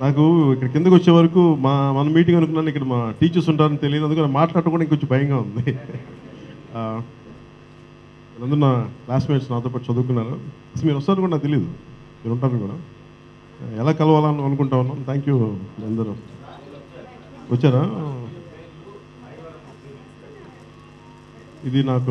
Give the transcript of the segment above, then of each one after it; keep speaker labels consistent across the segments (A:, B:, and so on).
A: నాకు ఇక్కడ కిందకి వచ్చే వరకు మా మన మీటింగ్ అనుకున్నాను ఇక్కడ మా టీచర్స్ ఉంటారని తెలియదు అందుకని మాట్లాడటం కూడా ఇంకొంచెం భయంగా ఉంది ఆ, వీళ్ళందరూ నా క్లాస్మేట్స్ నాతో పాటు చదువుకున్నారు అసలు మీరు వస్తారు కూడా నాకు తెలియదు మీరు ఉంటారు కూడా ఎలా కలవాలని అనుకుంటా ఉన్నాం థ్యాంక్ యూ అందరూ వచ్చారా ఇది నాకు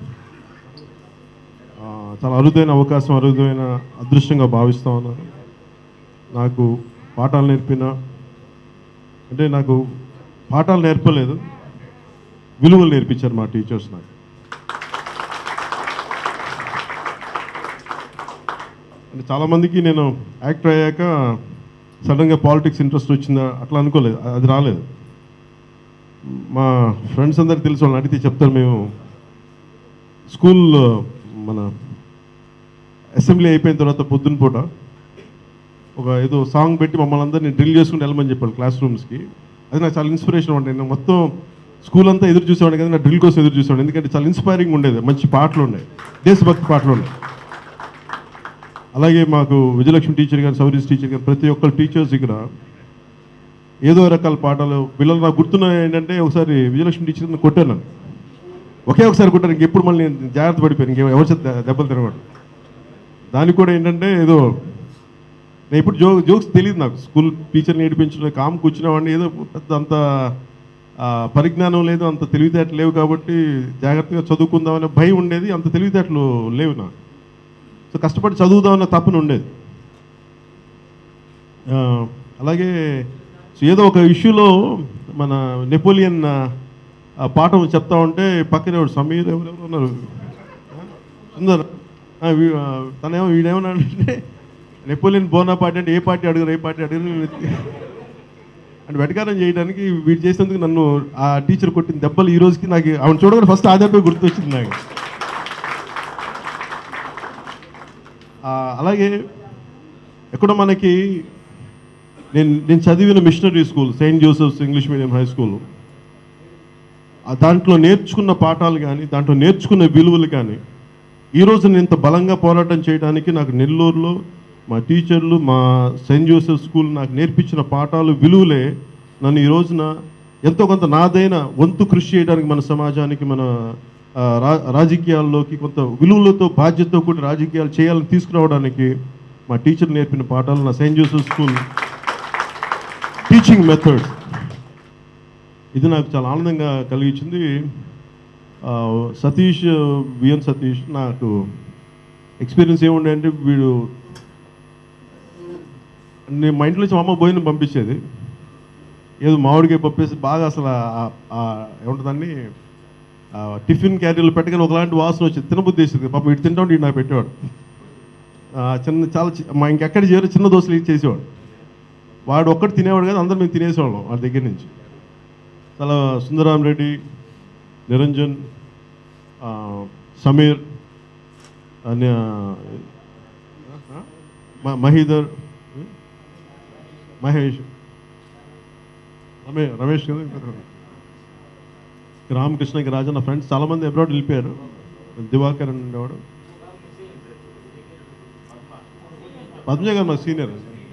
A: ఆ, చాలా అరుదైన అవకాశం అరుదైన అదృష్టంగా భావిస్తా ఉన్నాను నాకు పాఠాలు నేర్పిన అంటే నాకు పాఠాలు నేర్పలేదు విలువలు నేర్పించారు మా టీచర్స్ నాకు అంటే చాలామందికి నేను యాక్టర్ అయ్యాక సడన్గా పాలిటిక్స్ ఇంట్రెస్ట్ వచ్చిందా అట్లా అనుకోలేదు అది రాలేదు మా ఫ్రెండ్స్ అందరికి తెలిసి వాళ్ళని అడిగితే చెప్తారు మేము స్కూల్ మన అసెంబ్లీ అయిపోయిన తర్వాత పొద్దున్న పూట ఒక ఏదో సాంగ్ పెట్టి మమ్మల్ని అందరినీ డ్రిల్ చేసుకుని వెళ్ళమని చెప్పారు క్లాస్ రూమ్స్కి అది నాకు చాలా ఇన్స్పిరేషన్ ఉండే నేను మొత్తం స్కూల్ అంతా ఎదురు చూసేవాడిని కదా నా డ్రిల్ కోసం ఎదురు చూసేవాడిని ఎందుకంటే చాలా ఇన్స్పైరింగ్ ఉండేది మంచి పాటలు ఉన్నాయి దేశభక్తి పాటలు ఉన్నాయి అలాగే మాకు విజయలక్ష్మి టీచర్ గారు సౌరీస్ టీచర్ గారు ప్రతి ఒక్కరు టీచర్స్ ఇక్కడ ఏదో రకాల పాటలు పిల్లలు నాకు గుర్తున్న ఏంటంటే ఒకసారి విజయలక్ష్మి టీచర్ నన్ను కొట్టాను నన్ను. ఒకే ఒకసారి కొట్టాను ఇంకెప్పుడు మళ్ళీ నేను జాగ్రత్త పడిపోయాను ఇంకే ఎవరి చేత దె- దెబ్బలు తినకూడదు దానికి కూడా ఏంటంటే ఏదో నేను ఇప్పుడు జో జోక్స్ తెలియదు నాకు స్కూల్ టీచర్ని నేర్పించిన కామ్ కూర్చునేవాడిని ఏదో పెద్ద అంత ఆ, పరిజ్ఞానం లేదు అంత తెలివితేటలు లేవు కాబట్టి జాగ్రత్తగా చదువుకుందామనే భయం ఉండేది అంత తెలివితేటలు లేవు నాకు సో కష్టపడి చదువుదామన్న తప్పన ఉండేది ఆ, అలాగే సో ఏదో ఒక ఇష్యూలో మన నెపోలియన్ ఆ, ఆ పాఠం చెప్తా ఉంటే పక్కనే వాడు సమీర్ ఎవరెవరు ఉన్నారు సుందర్ ఆ, వీ- ఆ, తనేమో వీడేమన్నాడంటే నెపోలియన్ బోనా పార్టీ అంటే ఏ పార్టీ అడుగురు ఏ పార్టీ అడుగురు నేను ఎత్తి- అంటే వెటకారం చేయడానికి వీడు చేసినందుకు నన్ను ఆ టీచర్ కొట్టిన దెబ్బలు ఈ రోజుకి నాకు ఆవిడ చూడగానే ఫస్ట్ ఆ దెబ్బ గుర్తొచ్చింది నాకు ఆ, అలాగే ఎక్కడో మనకి నేను నేను చదివిన missionary school Saint Joseph's English medium high school ఆ దాంట్లో నేర్చుకున్న పాఠాలు కానీ దాంట్లో నేర్చుకున్న విలువలు కానీ ఈరోజు నేను ఇంత బలంగా పోరాటం చేయడానికి నాకు నెల్లూరులో మా టీచర్లు మా సెయింట్ జోసెఫ్ స్కూల్ నాకు నేర్పించిన పాఠాలు విలువలే నన్ను ఈ రోజున ఎంతో కొంత నాదైన వంతు కృషి చేయడానికి మన సమాజానికి మన ఆ, రా రాజకీయాల్లోకి కొంత విలువలతో బాధ్యతతో కూడి రాజకీయాలు చేయాలని తీసుకురావడానికి మా టీచర్ నేర్పిన పాఠాలు నా Saint Joseph school teaching methods ఇది నాకు చాలా ఆనందంగా కలిగించింది ఆ, సతీష్ విఎన్ సతీష్ నాకు ఎక్స్పీరియన్స్ ఏముండే అంటే వీడు నేను మా ఇంట్లో నుంచి మా అమ్మ భోజనం పంపించేది ఏదో మామిడికాయ పప్పేసి బాగా అసలు ఆ- ఆ ఏముంటుందని ఆ టిఫిన్ క్యారీలు పెట్టగానే ఒకలాంటి వాసన వచ్చేది తినబుద్ధి వేసేది పాపం ఇటు తింటా ఉంటే ఇటు నాకు పెట్టేవాడు ఆ, చిన్న చాలా చి- మా ఇంకెక్కడ చేరు చిన్న దోశలు ఇచ్చి చేసేవాడు వాడు ఒక్కటి తినేవాడు కదా అందరం మేము తినేసేవాళ్ళం వాడి దగ్గర నుంచి చాలా సుందరాం రెడ్డి నిరంజన్ ఆ, సమీర్ అనే మ- మహీధర్ మహేష్ రమే రమేష్ కదా ఇంకొకరు. రామకృష్ణ ఇంకా రాజా నా ఫ్రెండ్స్ చాలామంది అబ్రాడ్ వెళ్ళిపోయారు దివాకర్ అని ఉండేవాడు పద్మజ గారు మా సీనియర్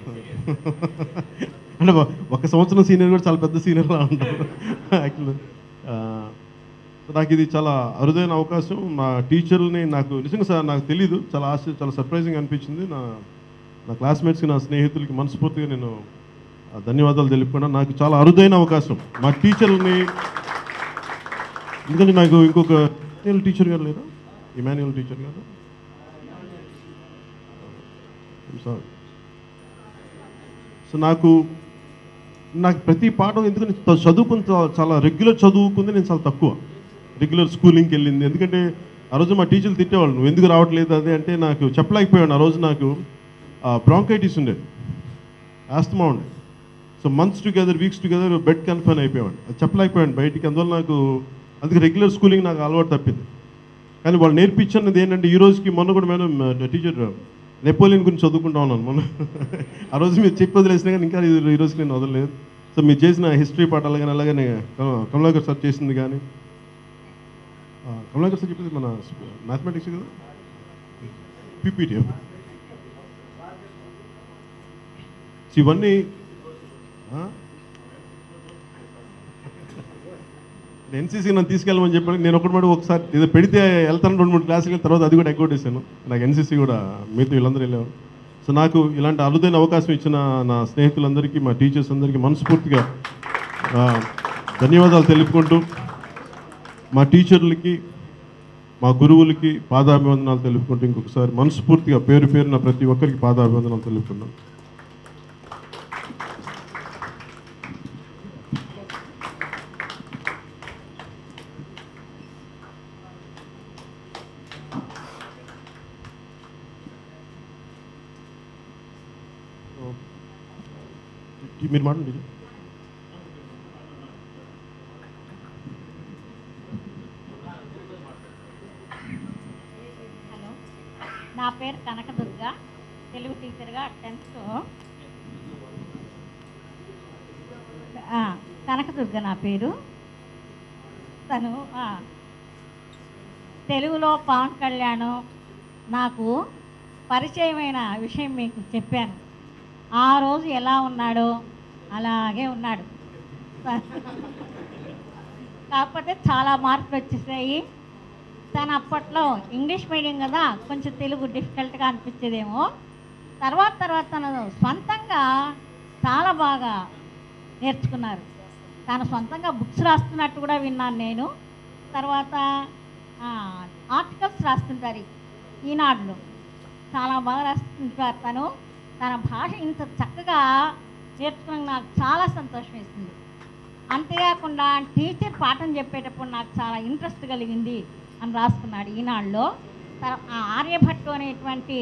A: అంటే ఒక- ఒక సంవత్సరం సీనియర్ కూడా చాలా పెద్ద సీనియర్లా ఉంటారు యాక్చువల్లీ నాకు ఇది చాలా అరుదైన అవకాశం నా టీచర్ని నాకు నిజంగా సార్ నాకు తెలీదు చాలా ఆశ చాలా సర్ప్రైజింగ్ అనిపించింది నా నా క్లాస్మేట్స్కి నా స్నేహితులకి మనస్ఫూర్తిగా నేను ఆ, ధన్యవాదాలు తెలుపుకున్నాను నాకు చాలా అరుదైన అవకాశం మా టీచర్ని ఎందుకంటే నాకు ఇంకొక ఇమాన్యుయల్ టీచర్ గారు లేరా ఇమాన్యుయల్ టీచర్ గారు సారీ సో నాకు నాకు ప్రతి పాఠం ఎందుకంటే చ- చదువుకుని చా- చాలా రెగ్యులర్ చదువుకుంది నేను చాలా తక్కువ రెగ్యులర్ స్కూలింగ్కి వెళ్ళింది ఎందుకంటే ఆ రోజు మా టీచర్లు తిట్టేవాళ్ళు నువ్వు ఎందుకు రావట్లేదు అది అంటే నాకు చెప్పలేకపోయాను ఆ రోజు నాకు బ్రాంకైటిస్ ఉండేది ఆస్తమా ఉండే so months together weeks together bed confirm అయిపోయాడు అది చెప్పలేకపోయాను బయటికి అందువల్ల నాకు అందుకే రెగ్యులర్ స్కూలింగ్ నాకు అలవాటు తప్పింది కానీ వాళ్ళు నేర్పించినది ఏంటంటే ఈ రోజుకి మొన్న కూడా మేడం టీచర్ నెపోలియన్ గురించి చదువుకుంటా ఉన్నాను మొన్న ఆ రోజు మీరు చెప్పి వదిలేసినా కానీ ఇంకా ఈ- ఈ రోజుకి నేను వదలలేదు సో మీరు చేసిన హిస్టరీ పాఠాలు కానీ అలాగే కమ- కమలాకర్ సార్ చేసింది కానీ ఆ, కమలాకర్ సార్ చెప్పింది మన మ్యాథమెటిక్స్ కదా పీపీటీ ఇవన్నీ ఎన్సీసీ నన్ను తీసుకెళ్ళమని చెప్పాను నేను ఒకటి మాట ఒకసారి ఏదో పెడితే వెళ్తాను రెండు మూడు క్లాసులు తర్వాత అది కూడా ఎగ్గొట్టేసాను నాకు ఎన్సీసీ కూడా మీతో వీళ్ళందరూ వెళ్ళారు సో నాకు ఇలాంటి అరుదైన అవకాశం ఇచ్చిన నా స్నేహితులందరికీ మా టీచర్స్ అందరికీ మనస్ఫూర్తిగా ఆ, ధన్యవాదాలు తెలుపుకుంటూ మా టీచర్లకి మా గురువులకి పాదాభివందనాలు తెలుపుకుంటూ ఇంకొకసారి మనస్ఫూర్తిగా పేరు పేరున ప్రతి ఒక్కరికి పాదాభివందనాలు తెలుపుకున్నాను మీరు మాట్లాడండి
B: హలో నా పేరు కనకదుర్గ తెలుగు టీచర్గా టెన్త్ కనకదుర్గ నా పేరు తను ఆ, తెలుగులో పవన్ కళ్యాణ్ నాకు పరిచయమైన విషయం మీకు చెప్పాను ఆ రోజు ఎలా ఉన్నాడో అలాగే ఉన్నాడు కాకపోతే చాలా మార్కులు వచ్చేసాయి తను అప్పట్లో ఇంగ్లీష్ మీడియం కదా కొంచెం తెలుగు డిఫికల్ట్గా అనిపించేదేమో తర్వాత తర్వాత తను సొంతంగా చాలా బాగా నేర్చుకున్నారు తను సొంతంగా బుక్స్ రాస్తున్నట్టు కూడా విన్నాను నేను తర్వాత ఆర్టికల్స్ రాస్తుంటారు ఈనాడులో చాలా బాగా రాస్తుంటారు తను తన భాష ఇంత చక్కగా నేర్చుకున్న నాకు చాలా సంతోషం వేసింది అంతేకాకుండా టీచర్ పాఠం చెప్పేటప్పుడు నాకు చాలా ఇంట్రెస్ట్ కలిగింది అని రాసుకున్నాడు ఈనాడులో తర్- ఆ ఆర్యభట్టు అనేటువంటి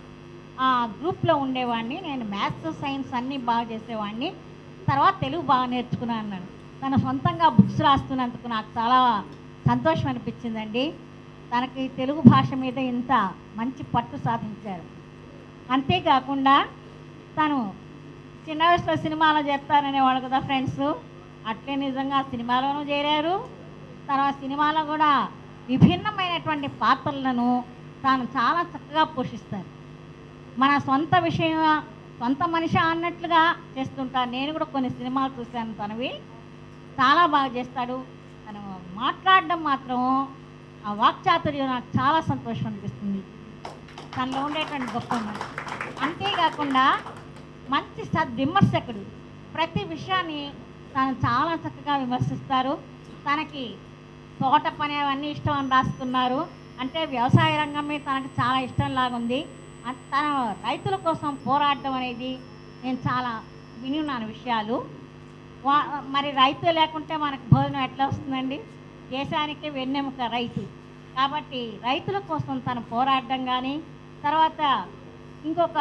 B: ఆ గ్రూప్లో ఉండేవాడిని నేను మ్యాథ్స్ సైన్స్ అన్నీ బాగా చేసేవాడిని తర్వాత తెలుగు బాగా నేర్చుకున్నాను అన్నాడు తన సొంతంగా బుక్స్ రాస్తున్నందుకు నాకు చాలా సంతోషం అనిపించిందండి తనకి తెలుగు భాష మీద ఇంత మంచి పట్టు సాధించారు అంతేకాకుండా తను చిన్న వయసులో సినిమాలో చెప్తారనేవాడు కదా ఫ్రెండ్స్ అట్లే నిజంగా సినిమాలోనూ చేరారు తర్వాత సినిమాలో కూడా విభిన్నమైనటువంటి పాత్రలను తాను చాలా చక్కగా పోషిస్తారు మన సొంత విషయం సొంత మనిషి అన్నట్లుగా చేస్తుంటారు నేను కూడా కొన్ని సినిమాలు చూశాను తనవి చాలా బాగా చేస్తాడు తను మాట్లాడడం మాత్రం ఆ వాక్చాతుర్యం నాకు చాలా సంతోషం అనిపిస్తుంది తనలో ఉండేటువంటి గొప్ప మనిషి. అంతేకాకుండా మంచి సద్విమర్శకుడు ప్రతి విషయాన్ని తను చాలా చక్కగా విమర్శిస్తారు తనకి తోట పని అవన్నీ ఇష్టం అని రాసుకున్నారు అంటే వ్యవసాయ రంగం మీద తనకు చాలా ఇష్టం లాగుంది అ- తన రైతుల కోసం పోరాడడం అనేది నేను చాలా విని ఉన్నాను విషయాలు వా- మరి రైతు లేకుంటే మనకు భోజనం ఎట్లా వస్తుందండి దేశానికి వెన్నెముక రైతు కాబట్టి రైతుల కోసం తను పోరాడడం కానీ తర్వాత ఇంకొక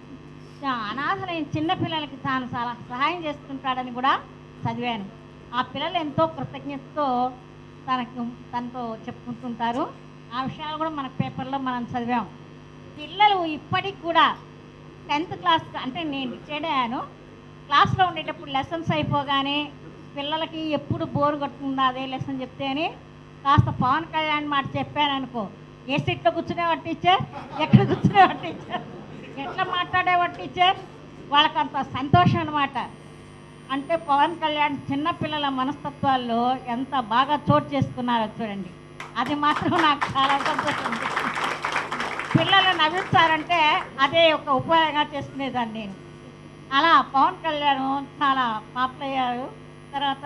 B: చ- అనాథలైన చిన్నపిల్లలకి తాను చాలా సహాయం చేస్తుంటాడని కూడా చదివాను ఆ పిల్లలు ఎంతో కృతజ్ఞతతో తనకు తనతో చెప్పుకుంటుంటారు ఆ విషయాలు కూడా మన పేపర్లో మనం చదివాం పిల్లలు ఇప్పటికి కూడా టెన్త్ క్లాస్ అంటే నేను రిటైర్డ్ అయ్యాను క్లాస్లో ఉండేటప్పుడు లెసన్స్ అయిపోగానే పిల్లలకి ఎప్పుడు బోర్ కొట్టుకుందా అదే లెసన్ చెప్తే అని కాస్త పవన్ కళ్యాణ్ మాట చెప్పాను అనుకో ఏ సీట్లో కూర్చునేవాడు టీచర్ ఎక్కడ కూర్చునేవాడు టీచర్ ఎట్లా మాట్లాడేవాడు టీచర్ వాళ్ళకంత సంతోషం అనమాట అంటే పవన్ కళ్యాణ్ చిన్నపిల్లల మనస్తత్వాల్లో ఎంత బాగా చోటు చేసుకున్నారో చూడండి అది మాత్రం నాకు చాలా సంతోషం అనిపిస్తుంది. పిల్లలు నవ్విస్తారంటే అదే ఒక ఉపాయంగా చేసుకునేదాన్ని నేను అలా పవన్ కళ్యాణ్ చాలా పాపులర్ అయ్యారు తర్వాత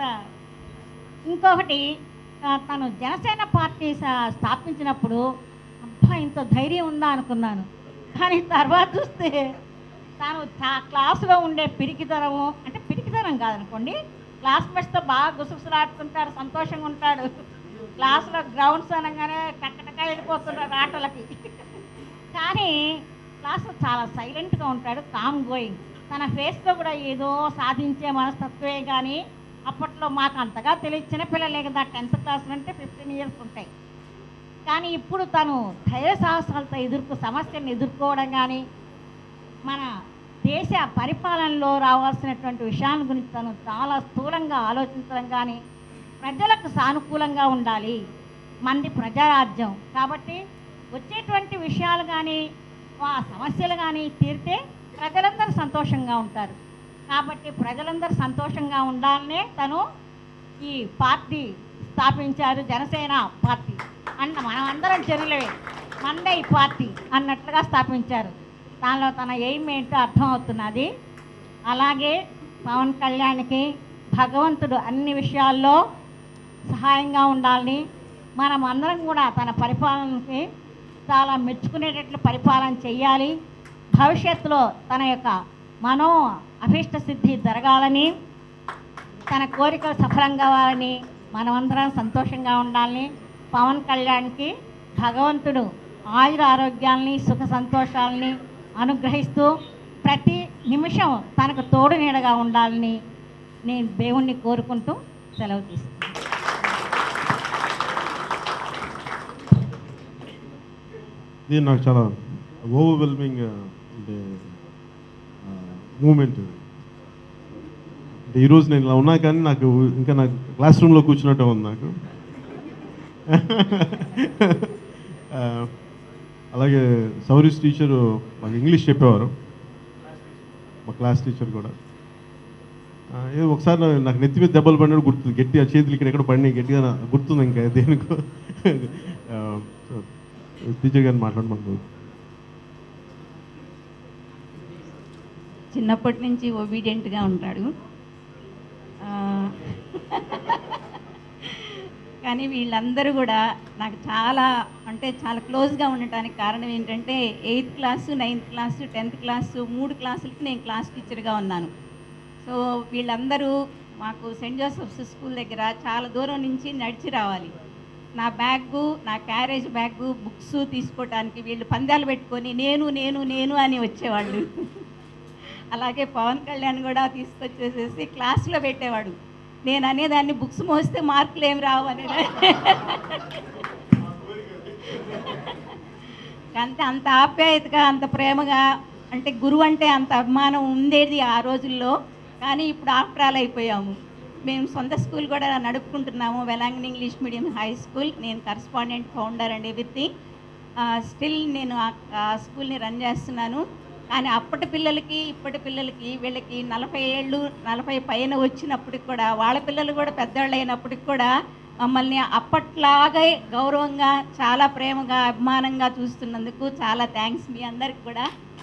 B: ఇంకొకటి ఆ, తను జనసేన పార్టీ సా- స్థాపించినప్పుడు అబ్బా ఇంత ధైర్యం ఉందా అనుకున్నాను కానీ తర్వాత చూస్తే తాను చా- క్లాసులో ఉండే పిరికితనము అంటే పిరికితనం కాదనుకోండి క్లాస్మేట్స్తో బాగా గుసగుసలాడుతుంటాడు సంతోషంగా ఉంటాడు క్లాసులో గ్రౌండ్స్ అనగానే టక్కటక్క వెళ్ళిపోతుంటాడు ఆటలకి కానీ క్లాస్లో చాలా సైలెంట్గా ఉంటాడు కామ్ గోయింగ్ తన ఫేస్లో కూడా ఏదో సాధించే మనస్తత్వమే కానీ అప్పట్లో మాకు అంతగా తెలియదు చిన్నపిల్లలే కదా టెన్త్ క్లాస్ అంటే ఫిఫ్టీన్ ఇయర్స్ ఉంటాయి కానీ ఇప్పుడు తను ధైర్య సాహసాలతో ఎదుర్కొ సమస్యలను ఎదుర్కోవడం కానీ మన దేశ పరిపాలనలో రావాల్సినటువంటి విషయాల గురించి తను చాలా స్థూలంగా ఆలోచించడం కానీ ప్రజలకు సానుకూలంగా ఉండాలి మంది ప్రజారాజ్యం కాబట్టి వచ్చేటువంటి విషయాలు కానీ ఆ సమస్యలు కానీ తీరితే ప్రజలందరూ సంతోషంగా ఉంటారు కాబట్టి ప్రజలందరూ సంతోషంగా ఉండాలనే తను ఈ పార్టీ స్థాపించారు జనసేన పార్టీ అన్న మనం అందరం చెరులవే మందే ఈ పార్టీ అన్నట్లుగా స్థాపించారు దానిలో తన ఎయిమ్ ఏంటో అర్థమవుతున్నది అలాగే పవన్ కళ్యాణ్కి భగవంతుడు అన్ని విషయాల్లో సహాయంగా ఉండాలని మనం అందరం కూడా తన పరిపాలనకి చాలా మెచ్చుకునేటట్లు పరిపాలన చేయాలి భవిష్యత్తులో తన యొక్క మనో అభిష్ట సిద్ధి జరగాలని తన కోరికలు సఫలం కావాలని మనమందరం సంతోషంగా ఉండాలని పవన్ కళ్యాణ్కి భగవంతుడు ఆయుర ఆరోగ్యాల్ని సుఖ సంతోషాలని అనుగ్రహిస్తూ ప్రతి నిమిషం తనకు తోడు నీడగా ఉండాలని నేను దేవుణ్ణి కోరుకుంటూ సెలవు తీసుకుంటాను
A: ఇది నాకు చాలా ఓవర్వెల్మింగ్ అంటే మూమెంట్ అంటే ఈరోజు నేను ఇలా ఉన్నా కానీ నాకు ఇంకా నాకు క్లాస్ రూమ్లో కూర్చున్నట్టే ఉంది నాకు ఆ, అలాగే సౌరీస్ టీచరు మాకు ఇంగ్లీష్ చెప్పేవారు మా క్లాస్ టీచర్ కూడా ఆ, ఏదో ఒకసారి నా- నాకు నెత్తి మీద దెబ్బలు పడినట్టు గుర్తుంది గట్టి ఆ చేతులు ఇక్కడ ఎక్కడ పడినాయి గట్టిగా నా- గుర్తుంది ఇంకా దేనికో ఆ, సో, టీచర్ గారిని మాట్లాడమని
C: చిన్నప్పటి నుంచి ఒబీడియంట్గా ఉంటాడు ఆ, కానీ వీళ్ళందరూ కూడా నాకు చాలా అంటే చాలా క్లోజ్గా ఉండటానికి కారణం ఏంటంటే eighth class ninth class tenth class మూడు క్లాసులకి నేను క్లాస్ టీచర్గా ఉన్నాను సో వీళ్ళందరూ మాకు సెయింట్ జోసెఫ్స్ స్కూల్ దగ్గర చాలా దూరం నుంచి నడిచి రావాలి నా బ్యాగు నా క్యారేజ్ బ్యాగు బుక్స్ తీసుకోవటానికి వీళ్ళు పందాలు పెట్టుకొని నేను నేను నేను అని వచ్చేవాళ్ళు అలాగే పవన్ కళ్యాణ్ కూడా తీసుకొచ్చేసేసి క్లాస్లో పెట్టేవాడు నేను అనేదాన్ని బుక్స్ మోస్తే మార్కులు ఏం రావు అనేదాన్ని అంతే అంత ఆప్యాయతగా అంత ప్రేమగా అంటే గురువు అంటే అంత అభిమానం ఉండేది ఆ రోజుల్లో కానీ ఇప్పుడు ఆఫ్టర్ ఆల్ అయిపోయాము మేము సొంత స్కూల్ కూడా నడుపుకుంటున్నాము Velangan English medium high school నేను correspondent founder and everything still నేను ఆ- ఆ స్కూల్ని రన్ చేస్తున్నాను కానీ అప్పటి పిల్లలకి ఇప్పటి పిల్లలకి వీళ్ళకి నలభై ఏళ్ళు నలభై పైన వచ్చినప్పటికి కూడా వాళ్ళ పిల్లలు కూడా పెద్దవాళ్ళు అయినప్పటికి కూడా మమ్మల్ని అప్పట్లాగే గౌరవంగా చాలా ప్రేమగా అభిమానంగా చూస్తున్నందుకు చాలా థ్యాంక్స్ మీ అందరికి కూడా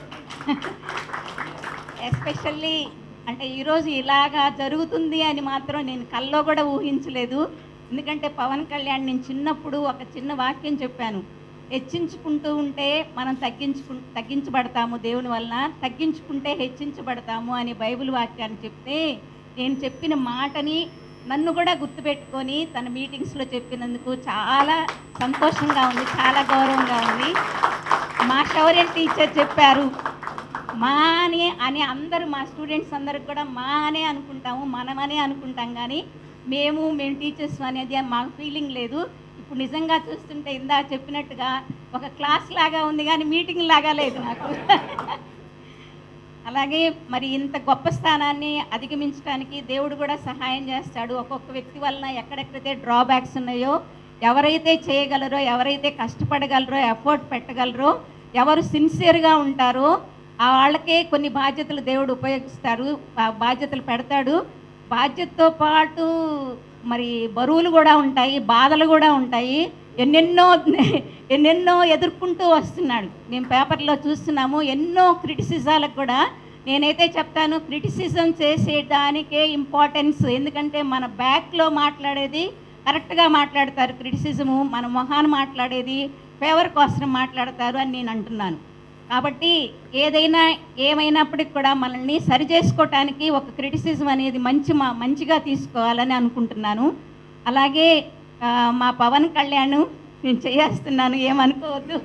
C: ఎస్పెషల్లీ అంటే ఈరోజు ఇలాగా జరుగుతుంది అని మాత్రం నేను కల్లో కూడా ఊహించలేదు ఎందుకంటే పవన్ కళ్యాణ్ నేను చిన్నప్పుడు ఒక చిన్న వాక్యం చెప్పాను హెచ్చించుకుంటూ ఉంటే మనం తగ్గించుకు తగ్గించబడతాము దేవుని వలన తగ్గించుకుంటే హెచ్చించబడతాము అని బైబిల్ వాక్యాన్ని చెప్తే నేను చెప్పిన మాటని నన్ను కూడా గుర్తుపెట్టుకొని తన మీటింగ్స్లో చెప్పినందుకు చాలా సంతోషంగా ఉంది చాలా గౌరవంగా ఉంది మా శౌర్య టీచర్ చెప్పారు మా అని అని అందరూ మా స్టూడెంట్స్ అందరికి కూడా మా అనే అనుకుంటాము మనమనే అనుకుంటాం కానీ మేము మేము టీచర్స్ అనేది మాకు ఫీలింగ్ లేదు ఇప్పుడు నిజంగా చూస్తుంటే ఇందా చెప్పినట్టుగా ఒక క్లాస్ లాగా ఉంది కానీ మీటింగ్ లాగా లేదు నాకు అలాగే మరి ఇంత గొప్ప స్థానాన్ని అధిగమించడానికి దేవుడు కూడా సహాయం చేస్తాడు ఒక్కొక్క వ్యక్తి వలన ఎక్కడెక్కడైతే డ్రాబ్యాక్స్ ఉన్నాయో ఎవరైతే చేయగలరో ఎవరైతే కష్టపడగలరో ఎఫర్ట్ పెట్టగలరో ఎవరు సిన్సియర్గా ఉంటారో ఆ వాళ్ళకే కొన్ని బాధ్యతలు దేవుడు ఉపయోగిస్తారు ఆ బాధ్యతలు పెడతాడు బాధ్యతతో పాటు మరి బరువులు కూడా ఉంటాయి బాధలు కూడా ఉంటాయి ఎన్నెన్నో ఎన్నెన్నో ఎదుర్కొంటూ వస్తున్నాడు మేము పేపర్లో చూస్తున్నాము ఎన్నో క్రిటిసిజాలకు కూడా నేనైతే చెప్తాను క్రిటిసిజం చేసేదానికే ఇంపార్టెన్స్ ఎందుకంటే మన బ్యాక్లో మాట్లాడేది కరెక్ట్గా మాట్లాడతారు క్రిటిసిజము మన మొహాన్ని మాట్లాడేది ఫేవర్ కోసం మాట్లాడతారు అని నేను అంటున్నాను కాబట్టి ఏదైనా ఏమైనప్పటికి కూడా మనల్ని సరి చేసుకోవటానికి ఒక క్రిటిసిజం అనేది మంచి మా మంచిగా తీసుకోవాలని అనుకుంటున్నాను అలాగే ఆ, మా పవన్ కళ్యాణ్ నేను చేస్తున్నాను ఏమనుకోవద్దు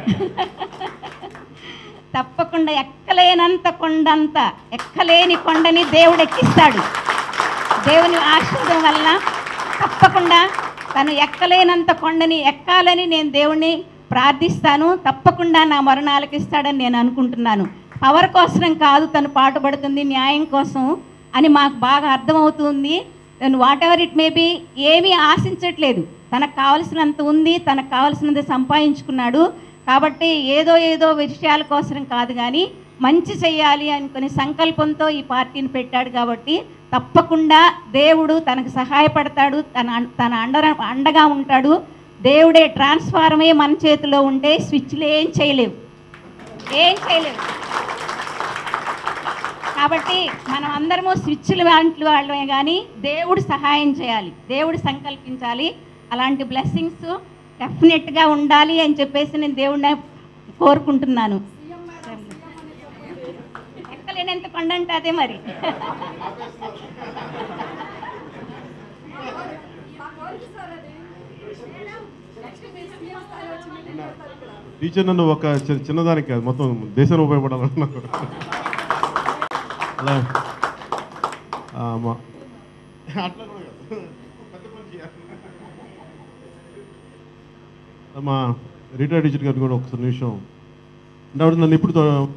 C: తప్పకుండా ఎక్కలేనంత కొండంత ఎక్కలేని కొండని దేవుడు ఎక్కిస్తాడు దేవుని ఆశీర్వాదం వల్ల తప్పకుండా తను ఎక్కలేనంత కొండని ఎక్కాలని నేను దేవుణ్ణి ప్రార్థిస్తాను తప్పకుండా నా మరణాలకు ఇస్తాడని నేను అనుకుంటున్నాను పవర్ కోసం కాదు తను పాటుపడుతుంది న్యాయం కోసం అని మాకు బాగా అర్థమవుతుంది నేను whatever it may be ఏమీ ఆశించట్లేదు తనకు కావలసినంత ఉంది తనకు కావలసినంత సంపాదించుకున్నాడు కాబట్టి ఏదో ఏదో విషయాల కోసం కాదు కానీ మంచి చేయాలి అనుకునే సంకల్పంతో ఈ పార్టీని పెట్టాడు కాబట్టి తప్పకుండా దేవుడు తనకు సహాయపడతాడు తన తన అండ అండగా ఉంటాడు దేవుడే ట్రాన్స్ఫార్మే మన చేతిలో ఉంటే స్విచ్లు ఏం చేయలేవు ఏం చేయలేవు కాబట్టి మనం అందరము స్విచ్లు లాంటి వాళ్ళమే కానీ దేవుడు సహాయం చేయాలి దేవుడు సంకల్పించాలి అలాంటి బ్లెస్సింగ్స్ డెఫినెట్గా ఉండాలి అని చెప్పేసి నేను దేవుడిని కోరుకుంటున్నాను ఎక్కలేనంత కొండ అంటే అదే మరి
A: టీచర్ నన్ను ఒక చి- చిన్నదానికి కాదు మొత్తం దేశాన్ని ఉపయోగపడాలన్నా అలా ఆ, మా అట్లా కూడా కాదు. పెద్ద పని చేయాలి. మా రిటైర్డ్ టీచర్ గారు కూడా ఒకసారి నిమిషం అంటే ఆవిడ నన్ను ఇప్పుడు తో-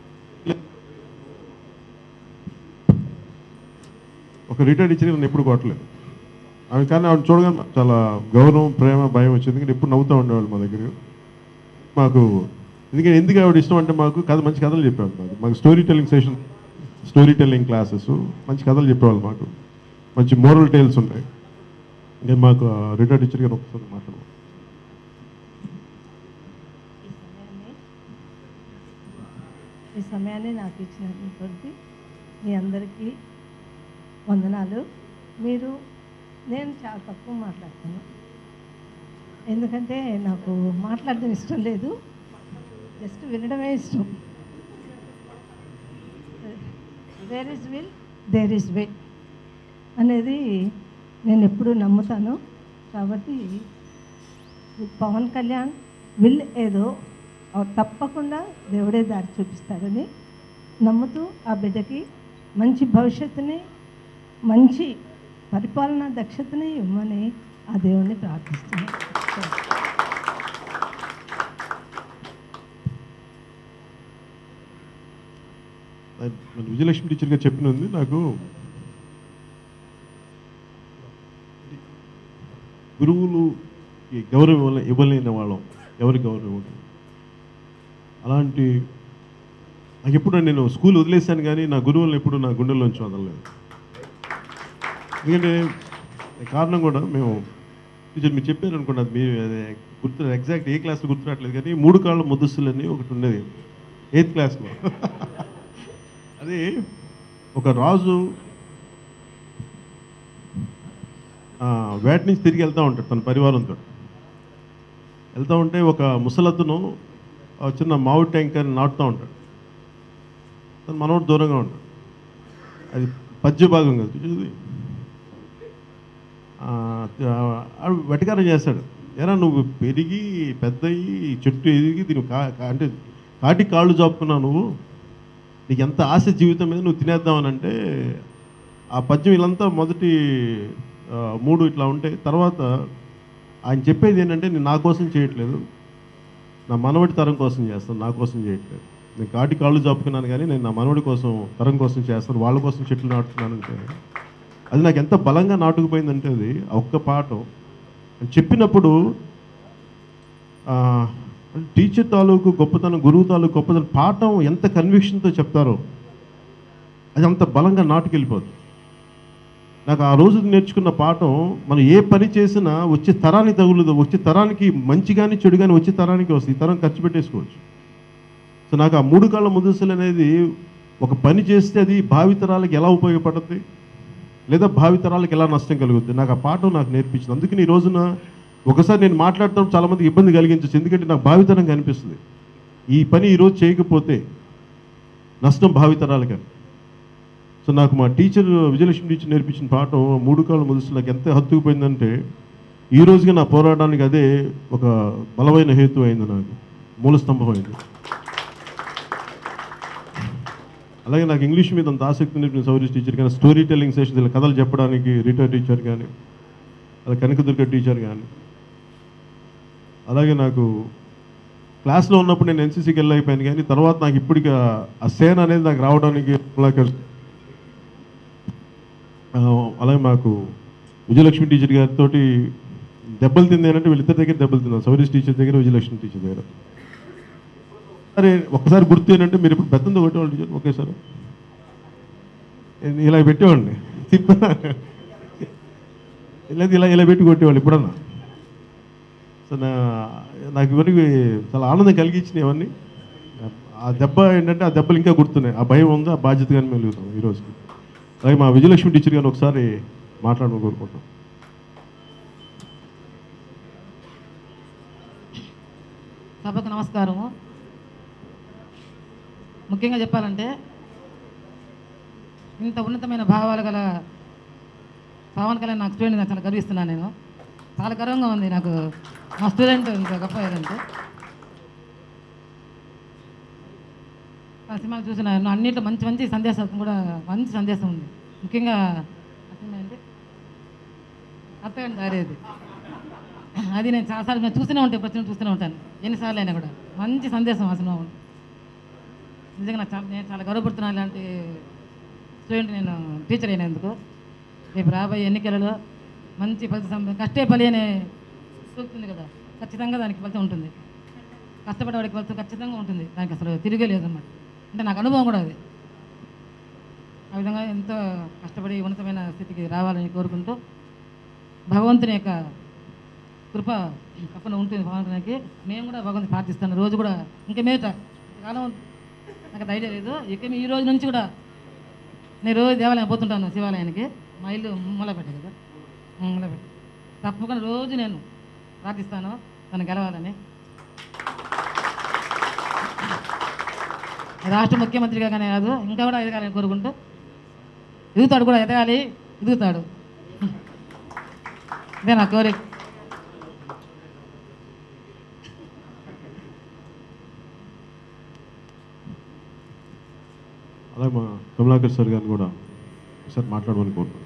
A: ఒక రిటైర్డ్ టీచర్ నన్ను ఎప్పుడు కొట్టలేదు ఆమె కానీ ఆవిడ చూడగానే చాలా గౌరవం ప్రేమ భయం వచ్చింది ఎందుకంటే ఎప్పుడు నవ్వుతూ ఉండేవాళ్ళు మా దగ్గర మాకు ఎందుకంటే ఎందుకు ఆవిడ ఇష్టం అంటే మాకు కథ మంచి కథలు చెప్పేవాళ్ళు మాకు మాకు storytelling session storytelling classes మంచి కథలు చెప్పేవాళ్ళు మాకు మంచి మోరల్ టేల్స్ ఉంటాయి నేను మాకు రిటైర్డ్ టీచర్ గారు ఒకసారి మాట్లాడు
D: ఈ సమయాన్ని నాకు ఇచ్చినటువంటి మీ అందరికీ వందనాలు మీరు నేను చాలా తక్కువ మాట్లాడతాను ఎందుకంటే నాకు మాట్లాడడం ఇష్టం లేదు జస్ట్ వినడమే ఇష్టం where is will there is way అనేది నేను ఎప్పుడూ నమ్ముతాను కాబట్టి పవన్ కళ్యాణ్ విల్ ఏదో ఆ తప్పకుండా దేవుడే దారి చూపిస్తాడని నమ్ముతూ ఆ బిడ్డకి మంచి భవిష్యత్తుని మంచి పరిపాలనా దక్షతని ఇవ్వమని ఆ దేవుణ్ణి ప్రార్థిస్తున్నాను
A: మన విజయలక్ష్మి టీచర్ గారు చెప్పినది నాకు గురువులు ఈ గౌరవం ఇవ్వలే ఇవ్వలేని వాళ్ళం ఎవరి గౌరవం ఇవ్వలేదు అలాంటి నాకు ఎప్పుడు నేను స్కూల్ వదిలేశాను కానీ నా గురువులను ఎప్పుడు నా గుండెల్లోంచి వదలలేదు ఎందుకంటే కారణం కూడా మేము టీచర్ మీరు చెప్పారు అనుకోండి అది మీరు అదే గుర్తు ఎగ్జాక్ట్ ఏ క్లాస్లో గుర్తురావట్లేదు కానీ మూడు కాళ్ళ ముద్దుస్తులని ఒకటి ఉండేది ఎయిత్ క్లాస్లో అది ఒక రాజు ఆ, వేట నుంచి తిరిగి వెళ్తూ ఉంటాడు తన పరివారంతో వెళ్తూ ఉంటే ఒక ముసలద్దును ఆ చిన్న మామిడి ట్యాంకర్ నాటుతూ ఉంటాడు తన మనోడు దూరంగా ఉంటాడు అది పద్య భాగం కదా చూసి వెటకారం చేస్తాడు ఏరా నువ్వు పెరిగి పెద్దయి చెట్టు ఎదిగి దీని కా కా- అంటే కాటి కాళ్ళు చాపుకున్నావు నువ్వు నీకు ఎంత ఆశ జీవితం మీద నువ్వు తినేద్దామని అంటే ఆ పద్యం వీళ్ళంతా మొదటి ఆ, మూడు ఇట్లా ఉంటాయి తర్వాత ఆయన చెప్పేది ఏంటంటే నేను నా కోసం చేయట్లేదు నా మనవడి తరం కోసం చేస్తాను నా కోసం చేయట్లేదు నేను కాటి కాళ్ళు చాపుకున్నాను కానీ నేను నా మనవడి కోసం తరం కోసం చేస్తాను వాళ్ళ కోసం చెట్లు నాటుతున్నాను అంటే అది నాకు ఎంత బలంగా నాటుకుపోయిందంటే అది ఆ ఒక్క పాఠం అని చెప్పినప్పుడు ఆ, అంటే టీచర్ తాలూకు గొప్పతనం గురువు తాలూకు గొప్పతనం పాఠం ఎంత కన్విక్షన్తో చెప్తారో అది అంత బలంగా నాటుకెళ్ళిపోతుంది నాకు ఆ రోజు నేర్చుకున్న పాఠం మనం ఏ పని చేసినా వచ్చే తరానికి తగులుదు వచ్చే తరానికి మంచి కానీ చెడు కానీ వచ్చే తరానికి వస్తుంది ఈ తరం ఖర్చు పెట్టేసుకోవచ్చు సో నాకు ఆ మూడు కాళ్ళ ముదుసలు అనేది ఒక పని చేస్తే అది భావితరాలకు ఎలా ఉపయోగపడుతుంది లేదా భావితరాలకు ఎలా నష్టం కలుగుతుంది నాకు ఆ పాఠం నాకు నేర్పించింది అందుకని ఈ రోజున ఒకసారి నేను మాట్లాడటం చాలా మందికి ఇబ్బంది కలిగించచ్చు ఎందుకంటే నాకు భావితరం కనిపిస్తుంది ఈ పని ఈరోజు చేయకపోతే నష్టం భావితరాలకని సో నాకు మా టీచర్ విజయలక్ష్మి టీచర్ నేర్పించిన పాఠం మూడు కాళ్ళ ముదుసు నాకు ఎంత హత్తుకుపోయిందంటే ఈ రోజుగా నా పోరాటానికి అదే ఒక బలమైన హేతు అయింది నాకు మూలస్తంభం అయింది అలాగే నాకు ఇంగ్లీష్ మీద అంత ఆసక్తి నేర్పిన సౌరీష్ టీచర్ కానీ స్టోరీ టెల్లింగ్ సెషన్ ఇలా కథలు చెప్పడానికి రిటైర్ టీచర్ కానీ అలా కనకదుర్గ టీచర్ కానీ అలాగే నాకు క్లాస్లో ఉన్నప్పుడు నేను ఎన్సీసీకి వెళ్ళైపోయాను కానీ తర్వాత నాకు ఇప్పటికి ఆ- ఆ సేన అనేది నాకు రావడానికి నాకు ఆ, అలాగే మాకు విజయలక్ష్మి టీచర్ గారితో దెబ్బలు తింది ఏంటంటే వీళ్ళిద్దరి దగ్గర దెబ్బలు తిన్నాను సౌరీష్ టీచర్ దగ్గర విజయలక్ష్మి టీచర్ దగ్గర సరే ఒక్కసారి గుర్తు ఏంటంటే మీరు ఇప్పుడు బెత్తంతో కొట్టేవాళ్ళు టీచర్ ఒకేసారి ఇలా పెట్టేవాడిని తిప్ప లేదు ఇలా ఇలా పెట్టి కొట్టేవాళ్ళు ఇప్పుడన్నా సో నా నాకు ఇవన్నీ చాలా ఆనందం కలిగించినాయి ఇవన్నీ ఆ దెబ్బ ఏంటంటే ఆ దెబ్బలు ఇంకా గుర్తున్నాయి ఆ భయం ఉంది ఆ బాధ్యత కానీ మెలుగుతాం ఈరోజు అలాగే మా విజయలక్ష్మి టీచర్ గారిని ఒకసారి మాట్లాడమని కోరుకుంటాం
E: సభకు నమస్కారము ముఖ్యంగా చెప్పాలంటే ఇంత ఉన్నతమైన భావాలు గల పవన్ కళ్యాణ్ నాకు స్టూడెంట్ నాకు చాలా గర్విస్తున్నాను నేను చాలా గర్వంగా ఉంది నాకు మా స్టూడెంట్ ఇంత గొప్ప ఏదంటే ఆ సినిమాలు చూసిన అన్నింటిలో మంచి మంచి సందేశం కూడా మంచి సందేశం ఉంది ముఖ్యంగా ఆ సినిమా ఏంటి అత్తగారి దారి అది అది నేను చాలాసార్లు నేను చూస్తూనే ఉంటాను ప్రతి చూస్తూనే ఉంటాను ఎన్నిసార్లు అయినా కూడా మంచి సందేశం ఆ సినిమా ఉంది. నిజంగా నాకు చాలా నేను చాలా గౌరవపడుతున్నాను ఇలాంటి స్టూడెంట్ నేను టీచర్ అయినందుకు రేపు రాబోయే ఎన్నికలలో మంచి ఫలిత సం- కష్టే ఫలి అనే సూక్తుంది కదా ఖచ్చితంగా దానికి ఫలితం ఉంటుంది కష్టపడేవాడికి ఫలితం ఖచ్చితంగా ఉంటుంది దానికి అసలు తిరిగే లేదన్నమాట అంటే నాకు అనుభవం కూడా అది ఆ విధంగా ఎంతో కష్టపడి ఉన్నతమైన స్థితికి రావాలని కోరుకుంటూ భగవంతుని యొక్క కృప తప్పకుండా ఉంటుంది భగవంతునికి మేము కూడా భగవంతుని ప్రార్థిస్తాను రోజు కూడా ఇంకా మీదట కాలం నాకు అది ఐడియా లేదు ఇక ఈ రోజు నుంచి కూడా నేను రోజు దేవాలయం పోతుంటాను శివాలయానికి మా ఇల్లు మూలపేట కదా ఉమ్, మూలపేట తప్పకుండా రోజు నేను ప్రార్థిస్తాను తను గెలవాలని రాష్ట్ర ముఖ్యమంత్రిగా కానీ కాదు ఇంకా కూడా ఎదగాలని కోరుకుంటూ ఎదుగుతాడు కూడా ఎదగాలి ఎదుగుతాడు ఇదే నా కోరిక
A: అలాగే మా కమలాకర్ సార్ గారిని కూడా ఒకసారి మాట్లాడమని కోరుకుంటున్నాను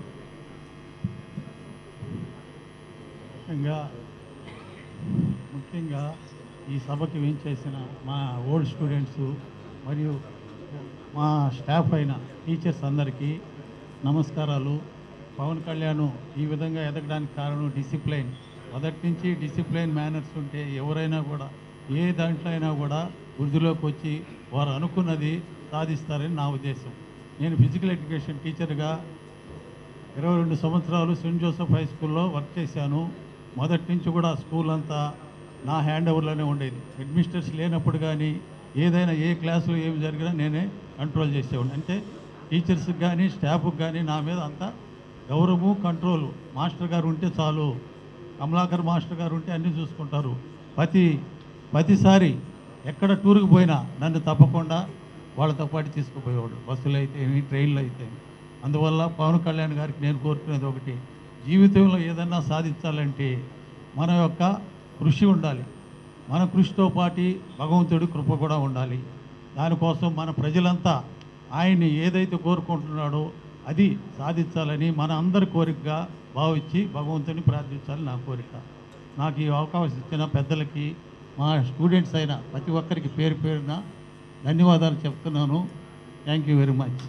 F: ముఖ్యంగా ముఖ్యంగా ఈ సభకి వేంచేసిన మా ఓల్డ్ స్టూడెంట్స్ మరియు మా స్టాఫ్ అయిన టీచర్స్ అందరికీ నమస్కారాలు పవన్ కళ్యాణ్ ఈ విధంగా ఎదగడానికి కారణం డిసిప్లైన్ మొదటి నుంచి డిసిప్లైన్ మేనర్స్ ఉంటే ఎవరైనా కూడా ఏ దాంట్లో అయినా కూడా వృద్ధిలోకి వచ్చి వారు అనుకున్నది సాధిస్తారని నా ఉద్దేశం నేను ఫిజికల్ ఎడ్యుకేషన్ టీచర్గా ఇరవై రెండు సంవత్సరాలు సెయింట్ జోసెఫ్ హై స్కూల్లో వర్క్ చేశాను మొదటి నుంచి కూడా స్కూల్ అంతా నా హ్యాండ్ ఓవర్లోనే ఉండేది అడ్మినిస్ట్రేషన్ లేనప్పుడు కానీ ఏదైనా ఏ క్లాసులో ఏమి జరిగినా నేనే కంట్రోల్ చేసేవాడిని అంటే టీచర్స్కి కానీ స్టాఫ్కి కానీ నా మీద అంత గౌరవము కంట్రోల్ మాస్టర్ గారు ఉంటే చాలు కమలాకర్ మాస్టర్ గారు ఉంటే అన్నీ చూసుకుంటారు ప్రతి ప్రతిసారి ఎక్కడ టూర్కి పోయినా నన్ను తప్పకుండా వాళ్ళతో పాటు తీసుకుపోయేవాడు బస్సులు అయితే ఏమి ట్రైన్లు అయితే ఏమి. అందువల్ల పవన్ కళ్యాణ్ గారికి నేను కోరుకునేది ఒకటి జీవితంలో ఏదన్నా సాధించాలంటే మన యొక్క కృషి ఉండాలి మన కృషితో పాటు భగవంతుడి కృప కూడా ఉండాలి దానికోసం మన ప్రజలంతా ఆయన్ని ఏదైతే కోరుకుంటున్నాడో అది సాధించాలని మన అందరి కోరికగా భావించి భగవంతుని ప్రార్థించాలని నా కోరిక నాకు ఈ అవకాశం ఇచ్చిన పెద్దలకి మా స్టూడెంట్స్ అయిన ప్రతి ఒక్కరికి పేరు పేరున ధన్యవాదాలు చెప్తున్నాను థ్యాంక్ యూ వెరీ మచ్